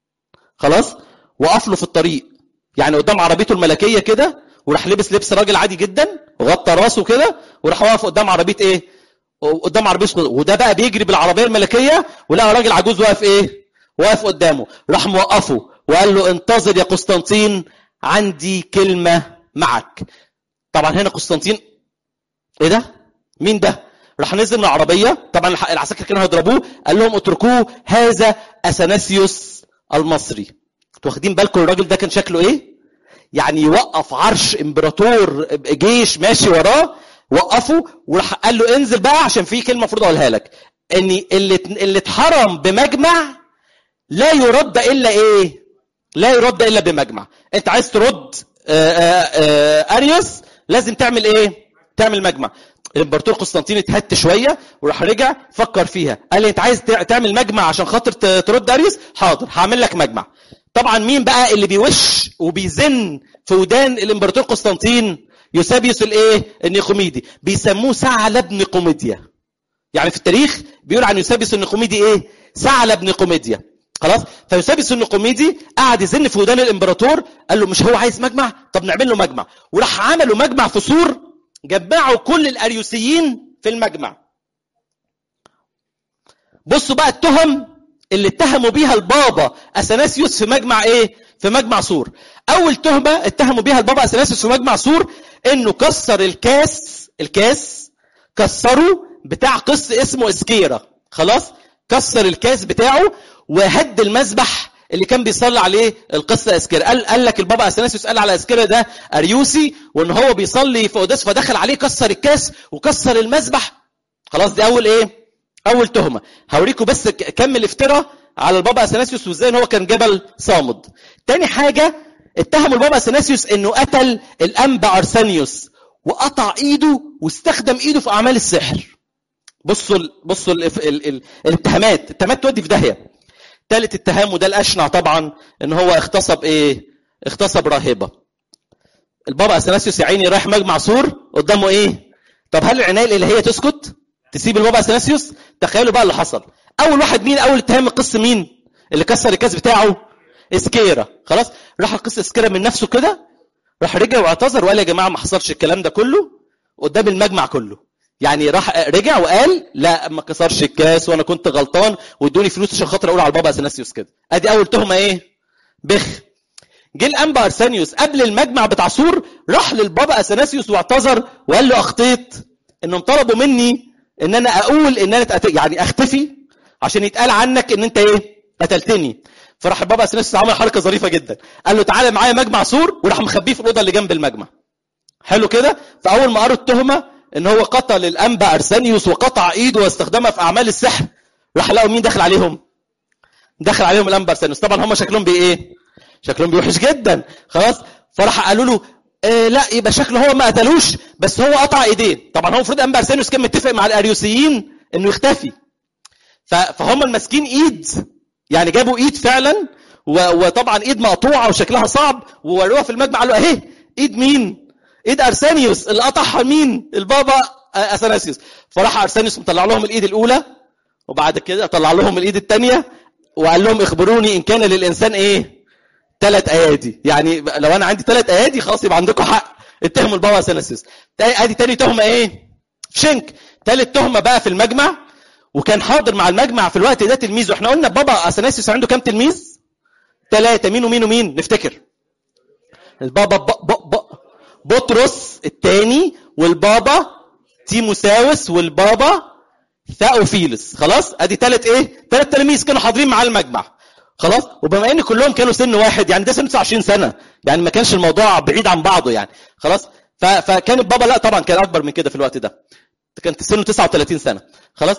خلاص وقف له في الطريق يعني قدام عربيته الملكيه كده وراح لبس لبس راجل عادي جدا وغطى راسه كده وراح واقف قدام عربيه ايه قدام عربيه سكوت- وده بقى بيجري بالعربيه الملكيه ولقى راجل عجوز واقف ايه واقف قدامه راح موقفه وقال له انتظر يا قسطنطين عندي كلمه معك طبعا هنا قسطنطين ايه ده مين ده راح نزل من العربيه طبعا الح- العساكر كانوا هيضربوه قال لهم اتركوه هذا اثناسيوس المصري انتوا واخدين بالكم الراجل ده كان شكله ايه يعني يوقف عرش امبراطور جيش ماشي وراه وقفه وراح قال له انزل بقى عشان في كلمه المفروض اقولها لك ان اللي اللي اتحرم بمجمع لا يرد الا ايه لا يرد الا بمجمع انت عايز ترد آه، آه، آه، اريوس لازم تعمل ايه تعمل مجمع الامبراطور قسطنطين اتهت شويه وراح رجع فكر فيها قال لي انت عايز تع- تعمل مجمع عشان خاطر ت- ترد اريوس حاضر هعمل لك مجمع طبعا مين بقى اللي بيوش وبيزن في ودان الامبراطور قسطنطين يوسابيوس الايه النيقوميدي بيسموه ثعلب نيقوميديا يعني في التاريخ بيقول عن يوسابيوس النيقوميدي ايه ثعلب نيقوميديا خلاص فيوسابيوس النيقوميدي قعد يزن في ودان الامبراطور قال له مش هو عايز مجمع طب نعمل له مجمع وراح عملوا مجمع في سور جمعوا كل الاريوسيين في المجمع بصوا بقى التهم اللي اتهموا بيها البابا اثناسيوس في مجمع ايه في مجمع سور اول تهمه اتهموا بيها البابا اثناسيوس في مجمع سور انه كسر الكاس الكاس كسره بتاع قس اسمه اسكيرا خلاص كسر الكاس بتاعه وهد المذبح اللي كان بيصلي عليه القس اسكيرا قال قال لك البابا اثناسيوس قال على اسكيرا ده اريوسي وان هو بيصلي في قداس فدخل عليه كسر الكاس وكسر المذبح خلاص دي اول ايه اول تهمه هوريكم بس ك- كم الافتراء على البابا اثناسيوس وازاي ان هو كان جبل صامد تاني حاجه اتهموا البابا اثناسيوس انه قتل الانبا ارسانيوس وقطع ايده واستخدم ايده في اعمال السحر بصوا ال... بصوا ال... ال... ال... الاتهامات الاتهامات تودي في داهيه ثالث اتهام وده الاشنع طبعا ان هو اغتصب ايه اغتصب راهبه البابا اثناسيوس يا عيني رايح مجمع سور قدامه ايه طب هل العنايه الالهيه تسكت تسيب البابا اثناسيوس تخيلوا بقى اللي حصل اول واحد مين اول اتهام القس مين اللي كسر الكاس بتاعه اسكيرا خلاص راح القس اسكيرا من نفسه كده راح رجع واعتذر وقال يا جماعه ما حصلش الكلام ده كله قدام المجمع كله يعني راح رجع وقال لا ما كسرش الكاس وانا كنت غلطان وادوني فلوس عشان خاطر اقول على البابا اثناسيوس كده ادي اول تهمه ايه بخ جه الانبا ارسانيوس قبل المجمع بتاع سور راح للبابا اثناسيوس واعتذر وقال له اخطيت انهم طلبوا مني ان انا اقول ان انا اتقت- يعني اختفي عشان يتقال عنك ان انت ايه قتلتني فراح البابا اثناسيوس عمل حركه ظريفه جدا قال له تعالى معايا مجمع سور وراح مخبيه في الاوضه اللي جنب المجمع حلو كده فاول ما قروا التهمه ان هو قتل الانبا ارسانيوس وقطع ايده واستخدمها في اعمال السحر راح لقوا مين داخل عليهم دخل عليهم الانبا ارسانيوس طبعا هم شكلهم بايه شكلهم بيوحش جدا خلاص فراح قالوا له آه لا يبقى شكله هو ما قتلوش بس هو قطع ايديه طبعا هو المفروض انبا ارسانيوس كان متفق مع الاريوسيين انه يختفي ف- فهم الماسكين ايد يعني جابوا ايد فعلا و- وطبعا ايد مقطوعه وشكلها صعب ووروها في المجمع قالوا اهي ايد مين ايد ارسانيوس اللي قطعها مين البابا آه، اثناسيوس فراح ارسانيوس مطلع لهم الايد الاولى وبعد كده طلع لهم الايد الثانيه وقال لهم اخبروني ان كان للانسان ايه ثلاث ايادي يعني لو انا عندي ثلاث ايادي خلاص يبقى عندكم حق اتهموا البابا اثناسيوس ادي تاني تهمه ايه شنك ثالث تهمه بقى في المجمع وكان حاضر مع المجمع في الوقت ده تلميذه احنا قلنا بابا اثناسيوس عنده كام تلميذ ثلاثه مين ومين ومين نفتكر البابا ب... ب... ب... بطرس الثاني والبابا تيموساوس والبابا ثاوفيلس خلاص ادي ثلاث ايه ثلاث تلاميذ كانوا حاضرين مع المجمع خلاص وبما ان كلهم كانوا سن واحد يعني ده سن 29 سنه يعني ما كانش الموضوع بعيد عن بعضه يعني خلاص ف... فكان البابا لا طبعا كان اكبر من كده في الوقت ده كان سنه 39 سنه خلاص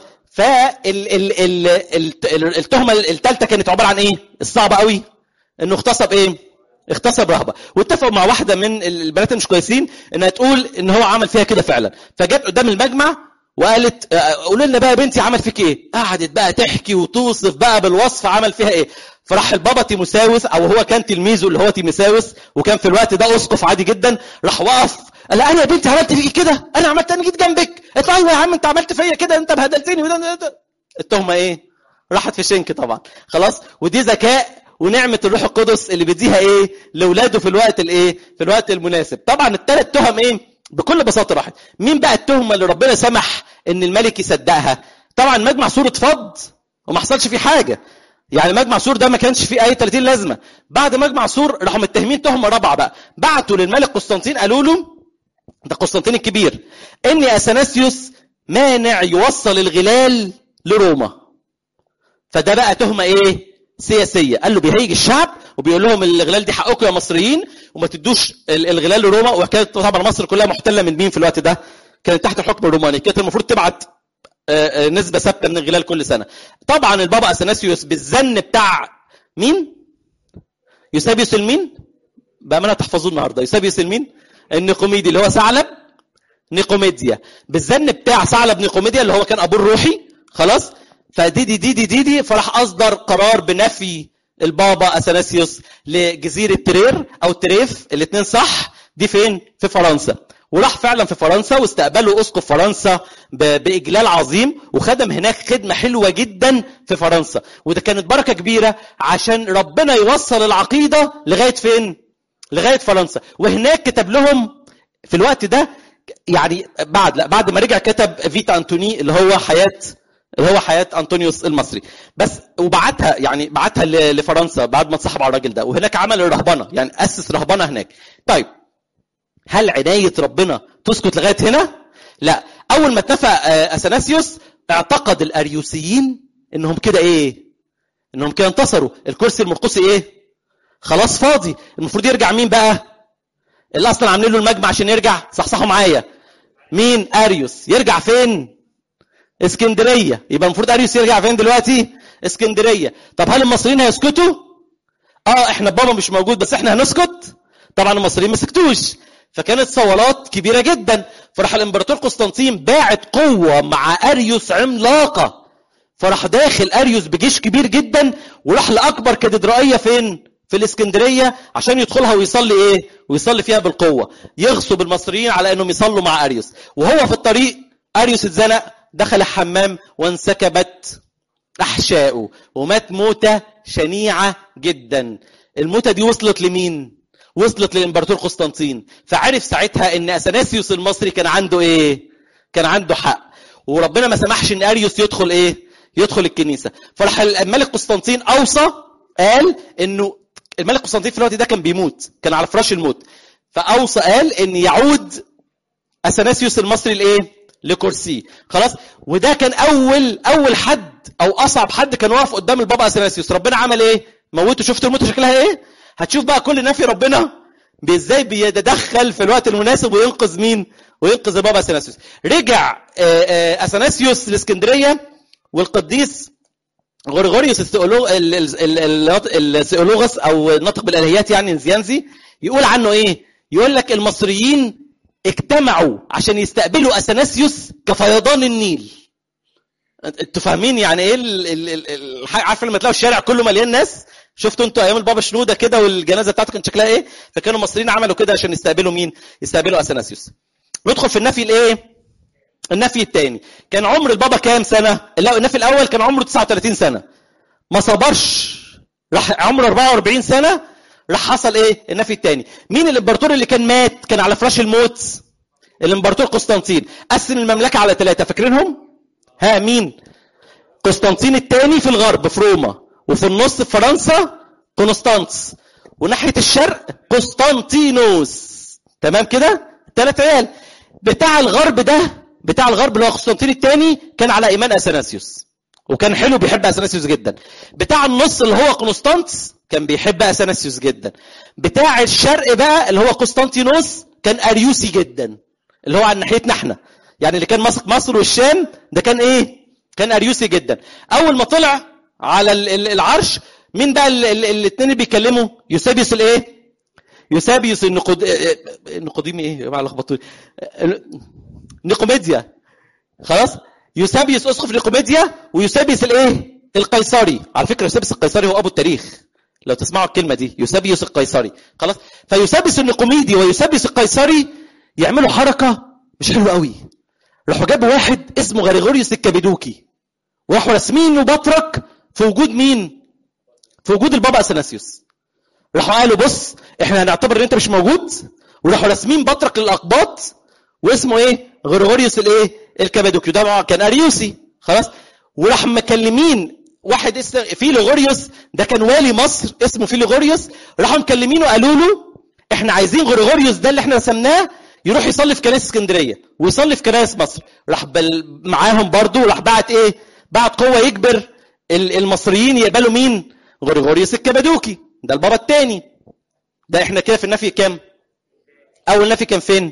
فالتهمه الثالثه كانت عباره عن ايه الصعبه قوي انه اغتصب ايه اغتصب رهبه واتفقوا مع واحده من البنات المش كويسين انها تقول ان هو عمل فيها كده فعلا فجت قدام المجمع وقالت قولوا لنا بقى يا بنتي عمل فيك ايه قعدت بقى تحكي وتوصف بقى بالوصف عمل فيها ايه فراح البابا تيموساوس او هو كان تلميذه اللي هو تيموساوس وكان في الوقت ده اسقف عادي جدا راح وقف قال انا يا بنتي عملت فيكي كده انا عملت انا جيت جنبك قالت ايوه يا عم انت عملت فيا كده انت بهدلتني التهمه ايه راحت في شنك طبعا خلاص ودي ذكاء ونعمه الروح القدس اللي بيديها ايه لاولاده في الوقت الايه في الوقت المناسب طبعا الثلاث تهم ايه بكل بساطه راحت مين بقى التهمه اللي ربنا سمح ان الملك يصدقها طبعا مجمع سور اتفض وما حصلش فيه حاجه يعني مجمع سور ده ما كانش فيه اي 30 لازمه بعد مجمع سور راحوا متهمين تهمه رابعه بقى بعتوا للملك قسطنطين قالوا له ده قسطنطين الكبير ان اثناسيوس مانع يوصل الغلال لروما فده بقى تهمه ايه سياسيه قال له بيهيج الشعب وبيقول لهم الغلال دي حقكم يا مصريين وما تدوش الغلال لروما وكانت طبعا مصر كلها محتله من مين في الوقت ده كانت تحت الحكم الروماني كانت المفروض تبعت نسبه ثابته من الغلال كل سنه طبعا البابا اثناسيوس بالزن بتاع مين يوسابيوس المين بامانه تحفظوه النهارده يوسابيوس المين النيقوميدي اللي هو ثعلب نيقوميديا بالزن بتاع ثعلب نيقوميديا اللي هو كان ابوه الروحي خلاص فديدي ديدي ديدي فراح اصدر قرار بنفي البابا اثناسيوس لجزيره ترير او تريف الاثنين صح دي فين في فرنسا وراح فعلا في فرنسا واستقبله اسقف فرنسا باجلال عظيم وخدم هناك خدمه حلوه جدا في فرنسا وده كانت بركه كبيره عشان ربنا يوصل العقيده لغايه فين لغايه فرنسا وهناك كتب لهم في الوقت ده يعني بعد لا بعد ما رجع كتب فيتا انتوني اللي هو حياه اللي هو حياه انطونيوس المصري بس وبعتها يعني بعتها لفرنسا بعد ما اتصاحب على الراجل ده وهناك عمل الرهبنه يعني اسس رهبنه هناك طيب هل عنايه ربنا تسكت لغايه هنا لا اول ما اتفق اثناسيوس اعتقد الاريوسيين انهم كده ايه انهم كده انتصروا الكرسي المرقصي ايه خلاص فاضي المفروض يرجع مين بقى اللي اصلا عاملين له المجمع عشان يرجع صحصحوا معايا مين اريوس يرجع فين اسكندريه يبقى المفروض اريوس يرجع فين دلوقتي اسكندريه طب هل المصريين هيسكتوا اه احنا بابا مش موجود بس احنا هنسكت طبعا المصريين ما سكتوش فكانت صولات كبيره جدا فراح الامبراطور قسطنطين باعت قوه مع اريوس عملاقه فراح داخل اريوس بجيش كبير جدا وراح لاكبر كاتدرائيه فين في الاسكندريه عشان يدخلها ويصلي ايه ويصلي فيها بالقوه يغصب المصريين على انهم يصلوا مع اريوس وهو في الطريق اريوس اتزنق دخل الحمام وانسكبت احشائه ومات موته شنيعه جدا الموته دي وصلت لمين وصلت للامبراطور قسطنطين فعرف ساعتها ان اثناسيوس المصري كان عنده ايه كان عنده حق وربنا ما سمحش ان اريوس يدخل ايه يدخل الكنيسه فراح الملك قسطنطين اوصى قال انه الملك قسطنطين في الوقت ده كان بيموت كان على فراش الموت فاوصى قال ان يعود اثناسيوس المصري لايه لكرسيه خلاص وده كان اول اول حد او اصعب حد كان واقف قدام البابا اثناسيوس ربنا عمل ايه موته شفت الموت شكلها ايه هتشوف بقى كل نفي ربنا ازاي بيتدخل في الوقت المناسب وينقذ مين وينقذ البابا اثناسيوس رجع اثناسيوس الاسكندريه والقديس غرغوريوس السيولوغس او الناطق بالالهيات يعني نزيانزي يقول عنه ايه يقول لك المصريين اجتمعوا عشان يستقبلوا اثناسيوس كفيضان النيل انتوا فاهمين يعني ايه عارف لما تلاقوا الشارع كله مليان ناس شفتوا انتوا ايام البابا شنوده كده والجنازه بتاعته كان شكلها ايه فكانوا المصريين عملوا كده عشان يستقبلوا مين يستقبلوا اثناسيوس ندخل في النفي الايه النفي الثاني كان عمر البابا كام سنه لا النفي الاول كان عمره 39 سنه ما صبرش راح عمره 44 سنه راح حصل ايه النفي الثاني مين الامبراطور اللي كان مات كان على فراش الموت الامبراطور قسطنطين قسم المملكه على ثلاثه فاكرينهم ها مين قسطنطين الثاني في الغرب في روما وفي النص في فرنسا قسطنطس وناحيه الشرق قسطنطينوس تمام كده ثلاث عيال بتاع الغرب ده بتاع الغرب اللي هو قسطنطين الثاني كان على ايمان اثناسيوس وكان حلو بيحب اثناسيوس جدا بتاع النص اللي هو قسطنطس كان بيحب اثناسيوس جدا بتاع الشرق بقى اللي هو قسطنطينوس كان اريوسي جدا اللي هو عن ناحيتنا احنا يعني اللي كان ماسك مصر والشام ده كان ايه كان اريوسي جدا اول ما طلع على ال- ال- العرش مين بقى الاثنين اللي بيكلموا يوسابيوس الايه يوسابيوس النقود النقوديمي ايه يا جماعه لخبطوني نيقوميديا خلاص يوسابيوس اسقف نيقوميديا ويوسابيوس الايه القيصري على فكره يوسابيوس القيصري هو ابو التاريخ لو تسمعوا الكلمه دي يوسابيوس القيصري خلاص فيوسابيوس النيقوميدي ويوسابيوس القيصري يعملوا حركه مش حلوه قوي راحوا جابوا واحد اسمه غريغوريوس الكابيدوكي وراحوا راسمينه بطرك في وجود مين في وجود البابا اثناسيوس راحوا قالوا بص احنا هنعتبر ان انت مش موجود وراحوا راسمين بطرك للاقباط واسمه ايه غريغوريوس الايه الكابادوكي ده كان اريوسي خلاص وراح مكلمين واحد اسمه فيلوغوريوس ده كان والي مصر اسمه فيلوغوريوس راحوا مكلمينه قالوا له احنا عايزين غريغوريوس ده اللي احنا رسمناه يروح يصلي في كنائس اسكندريه ويصلي في كنائس مصر راح بل معاهم برضه وراح بعت ايه بعت قوه يجبر ال- المصريين يقبلوا مين غريغوريوس الكابادوكي ده البابا الثاني ده احنا كده في النفي كام اول نفي كان فين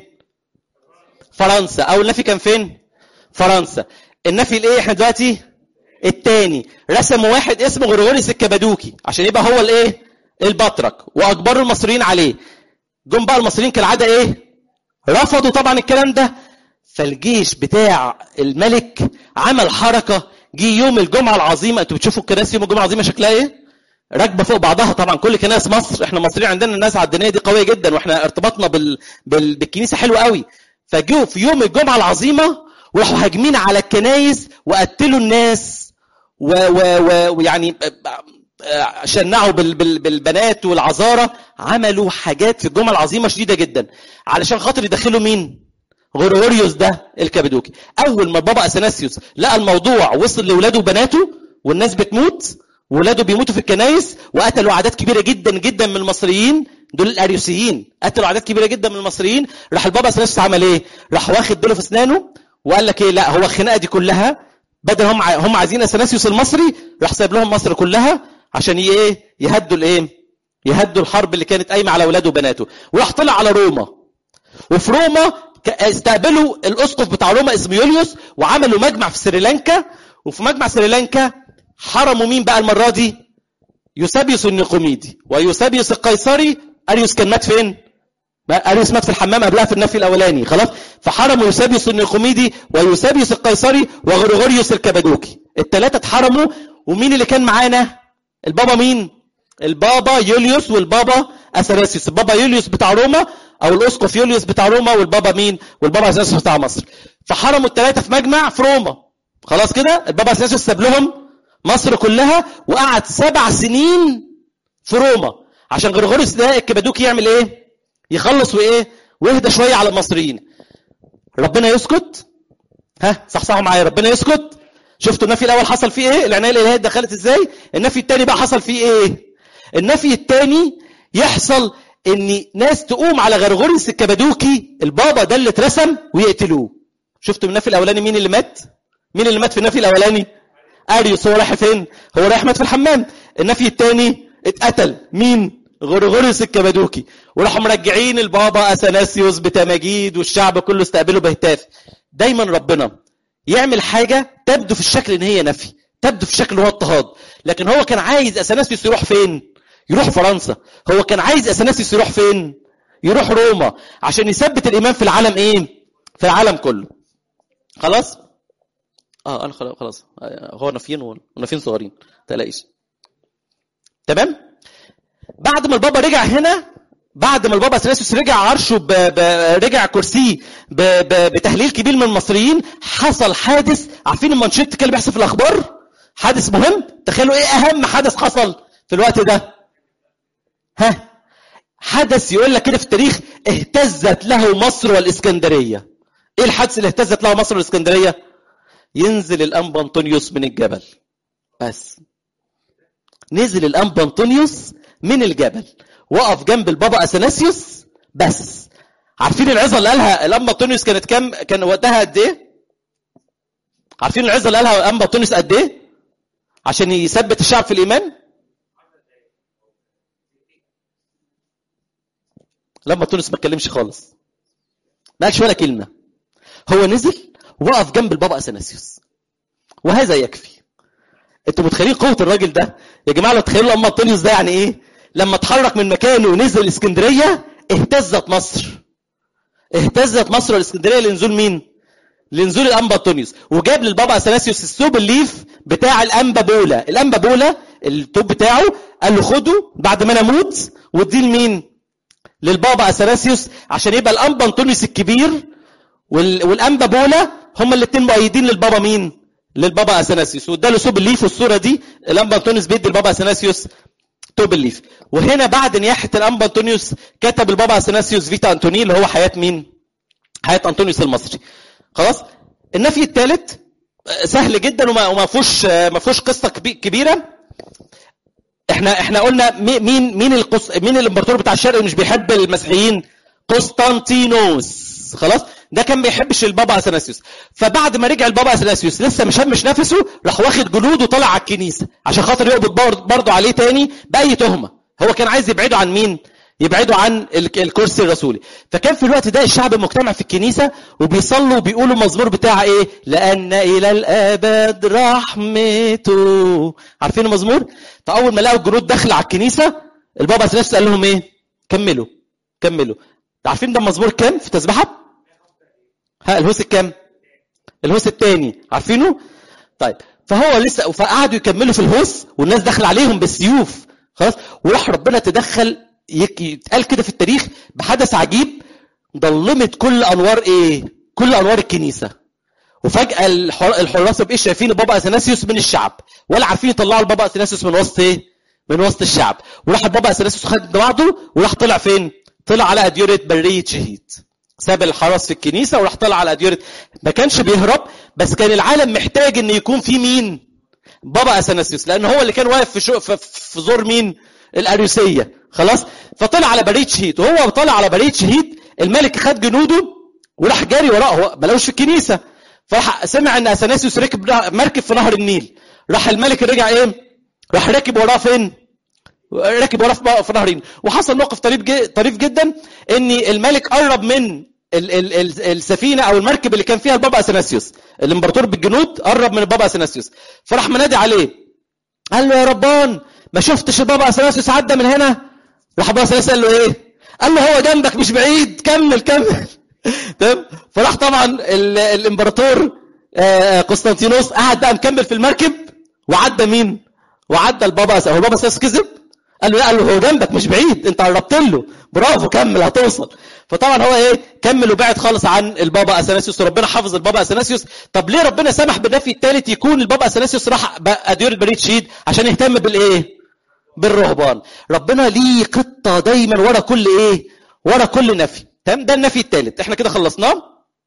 فرنسا اول نفي كان فين فرنسا النفي الايه احنا دلوقتي الثاني رسموا واحد اسمه غريغوريوس الكابادوكي عشان يبقى هو الايه البطرك واجبروا المصريين عليه جم بقى المصريين كالعاده ايه رفضوا طبعا الكلام ده فالجيش بتاع الملك عمل حركه جه يوم الجمعه العظيمه انتوا بتشوفوا الكنائس يوم الجمعه العظيمه شكلها ايه راكبه فوق بعضها طبعا كل كنائس مصر احنا مصريين عندنا الناس الدينيه دي قويه جدا واحنا ارتباطنا بال... بال... بالكنيسه حلو قوي فجوا في يوم الجمعه العظيمه وراحوا هاجمين على الكنايس وقتلوا الناس ويعني و... و... ويعني شنعوا بال... بال... بالبنات والعذارى عملوا حاجات في الجمعه العظيمه شديده جدا علشان خاطر يدخلوا مين غرغوريوس ده الكابدوكي اول ما البابا اثناسيوس لقى الموضوع وصل لاولاده وبناته والناس بتموت ولاده بيموتوا في الكنايس وقتلوا اعداد كبيره جدا جدا من المصريين دول الاريوسيين قتلوا اعداد كبيره جدا من المصريين راح البابا اثناسيوس عمل ايه راح واخد دول في اسنانه وقال لك ايه لا هو الخناقه دي كلها بدل هم ع- هم عايزين اثناسيوس المصري راح سايب لهم مصر كلها عشان ي- ايه يهدوا الايه يهدوا الحرب اللي كانت قايمه على اولاده وبناته وراح طلع على روما وفي روما ك- استقبلوا الاسقف بتاع روما اسمه يوليوس وعملوا مجمع في سريلانكا وفي مجمع سريلانكا حرموا مين بقى المره دي يوسابيوس النيقوميدي ويوسابيوس القيصري اريوس كان مات فين بقى اريوس مات في الحمام قبلها في النفي الاولاني خلاص فحرموا يوسابيوس النيقوميدي ويوسابيوس القيصري وغريغوريوس الكابادوكي الثلاثه اتحرموا ومين اللي كان معانا البابا مين البابا يوليوس والبابا اثناسيوس البابا يوليوس بتاع روما او الاسقف يوليوس بتاع روما والبابا مين والبابا اثناسيوس بتاع مصر فحرموا الثلاثه في مجمع في روما خلاص كده البابا اثناسيوس ساب لهم مصر كلها وقعد سبع سنين في روما عشان غرغوريوس ده الكبادوكي يعمل ايه يخلص وايه ويهدى شويه على المصريين ربنا يسكت ها صحصحوا معايا ربنا يسكت شفتوا النفي الاول حصل فيه ايه العنايه الالهيه دخلت ازاي النفي الثاني بقى حصل فيه ايه النفي الثاني يحصل ان ناس تقوم على غرغوريوس الكبادوكي البابا ده اللي اترسم ويقتلوه شفتوا النفي الاولاني مين اللي مات مين اللي مات في النفي الاولاني اريوس هو رايح فين هو رايح مات في الحمام النفي الثاني اتقتل مين غرغوريوس الكبادوكي وراحوا مرجعين البابا اثناسيوس بتماجيد والشعب كله استقبله بهتاف دايما ربنا يعمل حاجه تبدو في الشكل ان هي نفي تبدو في الشكل ان هو اضطهاد لكن هو كان عايز اثناسيوس يروح فين يروح فرنسا هو كان عايز اثناسيوس يروح فين يروح روما عشان يثبت الايمان في العالم ايه في العالم كله خلاص اه انا خلاص خلاص آه، هو نافين ونافين صغيرين تلاقيش تمام بعد ما البابا رجع هنا بعد ما البابا اثناسيوس رجع عرشه ب... ب... رجع كرسيه ب... ب... بتهليل كبير من المصريين حصل حادث عارفين المانشيت كده اللي بيحصل في الاخبار حادث مهم تخيلوا ايه اهم حدث حصل في الوقت ده ها حدث يقول لك كده في التاريخ اهتزت له مصر والاسكندريه ايه الحدث اللي اهتزت له مصر والاسكندريه ينزل الانبا انطونيوس من الجبل بس نزل الانبا انطونيوس من الجبل وقف جنب البابا اثناسيوس بس عارفين العظه اللي قالها الانبا انطونيوس كانت كام كان وقتها قد ايه عارفين العظه اللي قالها الانبا انطونيوس قد ايه عشان يثبت الشعب في الايمان لما تونس ما اتكلمش خالص ما قالش ولا كلمه هو نزل وقف جنب البابا اثناسيوس وهذا يكفي انتوا متخيلين قوه الراجل ده يا جماعه لو تخيلوا لما انطونيوس ده يعني ايه لما اتحرك من مكانه ونزل اسكندريه اهتزت مصر اهتزت مصر والاسكندريه لنزول مين لنزول الانبا انطونيوس وجاب للبابا اثناسيوس الثوب الليف بتاع الانبا بولا الانبا بولا الثوب بتاعه قال له خده بعد ما انا اموت واديه لمين للبابا اثناسيوس عشان يبقى الانبا انطونيوس الكبير وال... والانبا بولا هما الاثنين مؤيدين للبابا مين للبابا اثناسيوس واداله ثوب الليف والصوره دي الانبا انطونيوس بيدي البابا اثناسيوس ثوب الليف وهنا بعد نياحه الانبا انطونيوس كتب البابا اثناسيوس فيتا انطوني اللي هو حياه مين حياه انطونيوس المصري خلاص النفي الثالث سهل جدا وما وما فيهوش ما فيهوش قصه كبي- كبيره احنا احنا قلنا مي- مين مين القص مين الامبراطور بتاع الشرق اللي مش بيحب المسيحيين قسطنطينوس خلاص ده كان ما بيحبش البابا اثناسيوس فبعد ما رجع البابا اثناسيوس لسه مش همش نفسه راح واخد جنود وطلع على الكنيسه عشان خاطر يقبض بر- برضه عليه تاني باي تهمه هو كان عايز يبعده عن مين يبعدوا عن ال- الكرسي الرسولي فكان في الوقت ده الشعب مجتمع في الكنيسة وبيصلوا وبيقولوا المزمور بتاع ايه لأن إلى الأبد رحمته عارفين المزمور فأول ما لقوا الجنود داخلة على الكنيسة البابا اثناسيوس قال لهم ايه كملوا كملوا عارفين ده المزمور كام في تسبحة ها الهوس الكام الهوس الثاني عارفينه طيب فهو لسه فقعدوا يكملوا في الهوس والناس داخل عليهم بالسيوف خلاص وراح ربنا تدخل يك- يتقال كده في التاريخ بحدث عجيب ضلمت كل انوار ايه كل انوار الكنيسه وفجاه الحر- الحراس ما بقيش شايفين البابا اثناسيوس من الشعب ولا عارفين يطلعوا البابا اثناسيوس من وسط ايه من وسط الشعب وراح البابا اثناسيوس خد بعضه وراح طلع فين طلع على اديره بريه شهيد ساب الحرس في الكنيسه وراح طلع على اديره ما كانش بيهرب بس كان العالم محتاج ان يكون في مين بابا اثناسيوس لان هو اللي كان واقف في شو في, في زور مين الاريوسيه خلاص فطلع على بريه شهيد وهو طلع على بريه شهيد الملك خد جنوده وراح جاري وراه هو ما لقوش في الكنيسه فراح سمع ان اثناسيوس ركب مركب في نهر النيل راح الملك رجع ايه راح راكب وراه فين راكب وراه في- في نهر النيل وحصل موقف طريف جي- طريف جدا ان الملك قرب من ال ال ال السفينه او المركب اللي كان فيها البابا اثناسيوس الامبراطور بالجنود قرب من البابا اثناسيوس فراح منادي عليه قال له يا ربان ما شفتش البابا اثناسيوس عدى من هنا راح البابا اثناسيوس قال له ايه قال له هو جنبك مش بعيد كمل كمل تمام فراح طبعا ال- الامبراطور آه، قسطنطينوس قعد بقى مكمل في المركب وعدى مين وعدى البابا أثناسيوس. هو البابا اثناسيوس كذب قال له لا قال له هو جنبك مش بعيد انت قربت له برافو كمل هتوصل فطبعا هو ايه كمل وبعد خالص عن البابا اثناسيوس وربنا حافظ البابا اثناسيوس طب ليه ربنا سمح بالنفي الثالث يكون البابا اثناسيوس راح بقى اديره بريد شهيد عشان يهتم بالايه بالرهبان ربنا ليه خطه دايما ورا كل ايه ورا كل نفي تمام ده النفي الثالث احنا كده خلصناه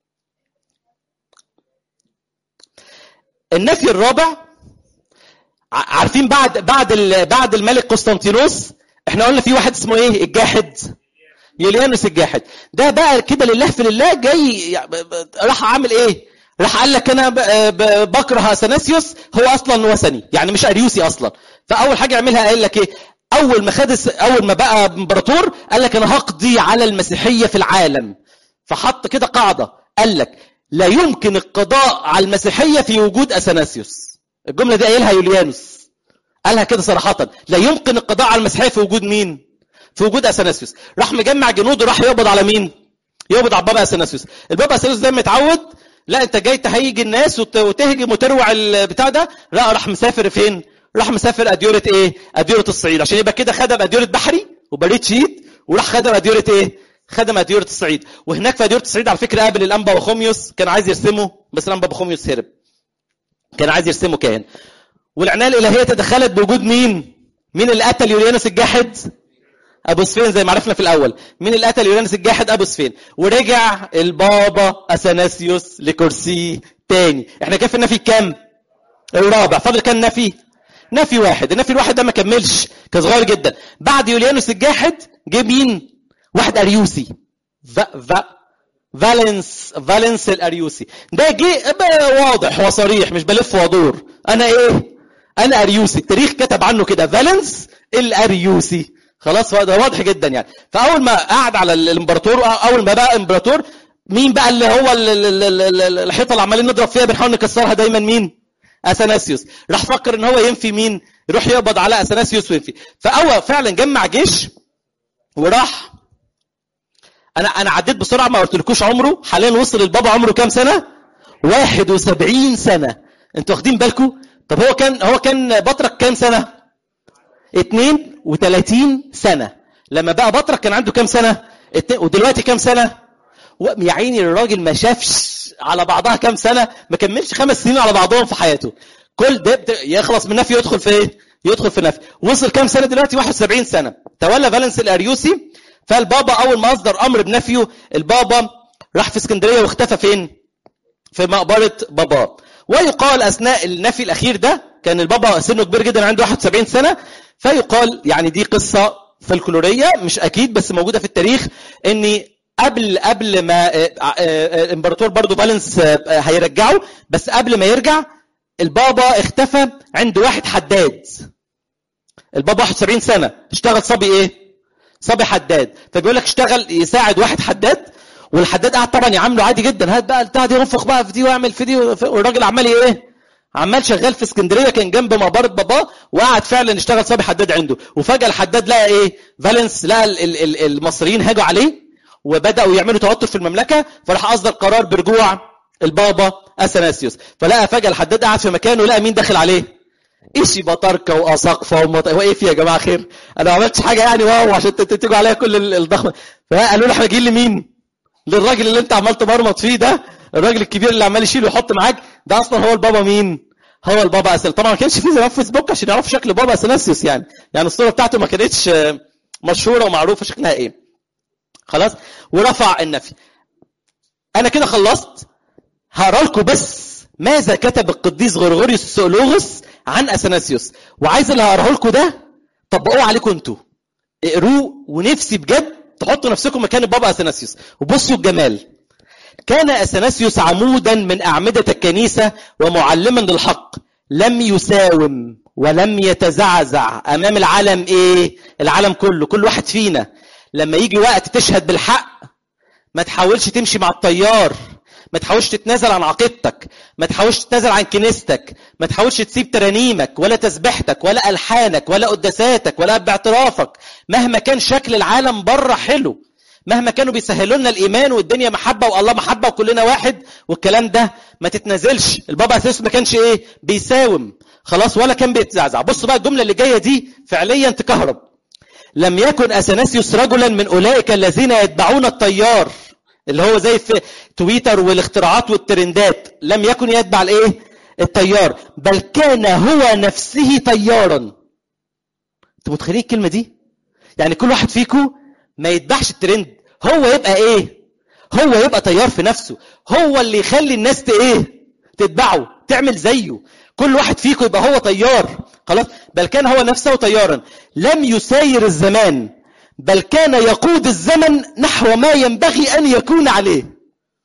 النفي الرابع ع- عارفين بعد بعد ال- بعد الملك قسطنطينوس احنا قلنا في واحد اسمه ايه الجاحد يوليانوس الجاحد ده بقى كده لله في لله جاي يع- ب- ب- راح عامل ايه راح قال لك انا ب- ب- بكره اثناسيوس هو اصلا وثني يعني مش اريوسي اصلا فاول حاجه يعملها قال لك ايه اول ما خد الس- اول ما بقى امبراطور قال لك انا هقضي على المسيحيه في العالم فحط كده قاعده قال لك لا يمكن القضاء على المسيحيه في وجود اثناسيوس الجمله دي قايلها يوليانوس قالها كده صراحه لا يمكن القضاء على المسيحيه في وجود مين في وجود اثناسيوس راح مجمع جنوده راح يقبض على مين يقبض على البابا اثناسيوس البابا اثناسيوس ده متعود لا انت جاي تهيج الناس وت- وتهجم وتروع البتاع ده لا راح مسافر فين راح مسافر اديوره ايه اديوره الصعيد عشان يبقى كده خدم اديوره بحري وبريد شهيد وراح خدم اديوره ايه خدم اديوره الصعيد وهناك في اديوره الصعيد على فكره قابل الانبا وخوميوس كان عايز يرسمه بس الانبا بخوميوس هرب كان عايز يرسمه كاهن والعنايه الالهيه تدخلت بوجود مين مين اللي قتل يوليانوس الجاحد ابو سفين زي ما عرفنا في الاول مين اللي قتل يورانوس الجاحد ابو سفين ورجع البابا اثناسيوس لكرسيه تاني احنا كيف النفي كام الرابع فاضل كام نفي نفي واحد النفي الواحد ده ما كملش كان صغير جدا بعد يوليانوس الجاحد جه مين واحد اريوسي ف... ف... فالنس فالنس الاريوسي ده جه بقى واضح وصريح مش بلف وادور انا ايه انا اريوسي التاريخ كتب عنه كده فالنس الاريوسي خلاص ده واضح جدا يعني فاول ما قعد على الامبراطور اول ما بقى امبراطور مين بقى اللي هو ال- ال- ال- ال- الحيطه اللي عمالين نضرب فيها بنحاول نكسرها دايما مين اثناسيوس راح فكر ان هو ينفي مين يروح يقبض على اثناسيوس وينفي فاول فعلا جمع جيش وراح انا انا عديت بسرعه ما قلتلكوش عمره حاليا وصل البابا عمره كام سنه 71 سنه انتوا واخدين بالكم طب هو كان هو كان بطرك كام سنه 32 سنه لما بقى بطرك كان عنده كام سنه اتنين- ودلوقتي كام سنه و- يا عيني الراجل ما شافش على بعضها كام سنه ما كملش خمس سنين على بعضهم في حياته كل ده بت- يخلص من نفي يدخل في ايه يدخل في نفي وصل كام سنه دلوقتي 71 سنه تولى فالنس الاريوسي فالبابا اول ما اصدر امر بنفيه البابا راح في اسكندريه واختفى فين في مقبره باباه ويقال اثناء النفي الاخير ده كان البابا سنه كبير جدا عنده 71 سنه فيقال يعني دي قصه فلكلوريه مش اكيد بس موجوده في التاريخ ان قبل قبل ما آه، آه، آه، الامبراطور برضو فالنس آه، آه، هيرجعه بس قبل ما يرجع البابا اختفى عند واحد حداد البابا 71 سنه اشتغل صبي ايه صبي حداد فبيقول لك اشتغل يساعد واحد حداد والحداد قاعد طبعا يعامله عادي جدا هات بقى البتاع دي انفخ بقى في دي واعمل في دي والراجل عمال ايه عمال شغال في اسكندريه كان جنب مقبره باباه وقعد فعلا يشتغل صبي حداد عنده وفجاه الحداد لقى ايه فالنس لقى ال- ال- ال- المصريين هاجوا عليه وبداوا يعملوا توتر في المملكه فراح اصدر قرار برجوع البابا اثناسيوس فلقى فجاه الحداد قاعد في مكانه لقى مين داخل عليه ايش بطاركه واساقفه ومط... هو ايه في يا جماعه خير انا ما عملتش حاجه يعني واو عشان ت- تيجوا عليا كل ال- الضخمه فقالوا له احنا جايين لمين للراجل اللي انت عمال تمرمط فيه ده الراجل الكبير اللي عمال يشيل ويحط معاك ده اصلا هو البابا مين هو البابا اسل طبعا ما كانش في زمان فيسبوك عشان يعرفوا شكل بابا اثناسيوس يعني يعني الصوره بتاعته ما كانتش آه، مشهوره ومعروفه شكلها ايه خلاص ورفع النفي انا كده خلصت هقرا لكم بس ماذا كتب القديس غرغوريوس السؤلوغس عن اثناسيوس وعايز اللي هقراه لكم ده طبقوه عليكم انتوا اقروه ونفسي بجد تحطوا نفسكم مكان البابا اثناسيوس وبصوا الجمال كان اثناسيوس عمودا من اعمده الكنيسه ومعلما للحق لم يساوم ولم يتزعزع امام العالم ايه العالم كله كل واحد فينا لما يجي وقت تشهد بالحق ما تحاولش تمشي مع التيار ما تحاولش تتنازل عن عقيدتك ما تحاولش تتنازل عن كنيستك ما تحاولش تسيب ترانيمك ولا تسبيحتك ولا الحانك ولا قداساتك ولا باعترافك مهما كان شكل العالم بره حلو مهما كانوا بيسهلوا لنا الايمان والدنيا محبه والله محبه وكلنا واحد والكلام ده ما تتنازلش البابا اساس ما كانش ايه بيساوم خلاص ولا كان بيتزعزع بص بقى الجمله اللي جايه دي فعليا تكهرب لم يكن اثناسيوس رجلا من اولئك الذين يتبعون التيار اللي هو زي في تويتر والاختراعات والترندات لم يكن يتبع الايه التيار بل كان هو نفسه تيارا انتوا متخيلين الكلمه دي يعني كل واحد فيكم ما يتبعش الترند هو يبقى ايه هو يبقى تيار في نفسه هو اللي يخلي الناس ت- ايه تتبعه تعمل زيه كل واحد فيكم يبقى هو تيار خلاص بل كان هو نفسه تيارا لم يساير الزمان بل كان يقود الزمن نحو ما ينبغي ان يكون عليه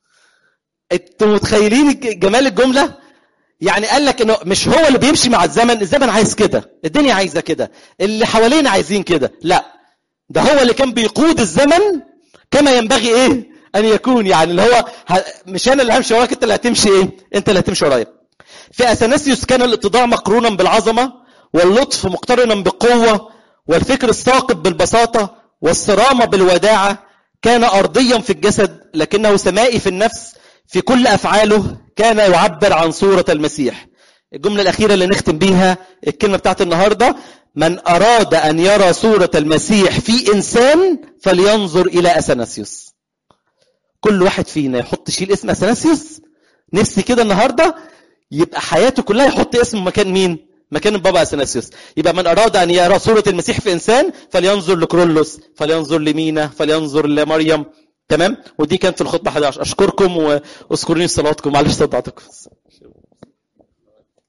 انتوا متخيلين الج- جمال الجمله يعني قال لك انه مش هو اللي بيمشي مع الزمن الزمن عايز كده الدنيا عايزه كده اللي حوالينا عايزين كده لا ده هو اللي كان بيقود الزمن كما ينبغي ايه ان يكون يعني اللي هو ه- مش انا اللي همشي وراك انت اللي هتمشي ايه انت اللي هتمشي ورايا في اثناسيوس كان الاتضاع مقرونا بالعظمه واللطف مقترنا بالقوه والفكر الثاقب بالبساطه والصرامه بالوداعه كان ارضيا في الجسد لكنه سمائي في النفس في كل افعاله كان يعبر عن صوره المسيح الجمله الاخيره اللي نختم بيها الكلمه بتاعت النهارده من اراد ان يرى صوره المسيح في انسان فلينظر الى اثناسيوس كل واحد فينا يحط شيل اسم اثناسيوس نفسي كده النهارده يبقى حياته كلها يحط اسمه مكان مين مكان البابا اثناسيوس يبقى من اراد ان يرى صوره المسيح في انسان فلينظر لكرولوس فلينظر لمينا فلينظر لمريم تمام ودي كانت الخطبه 11 اشكركم واذكروني في صلاتكم معلش صدعتكم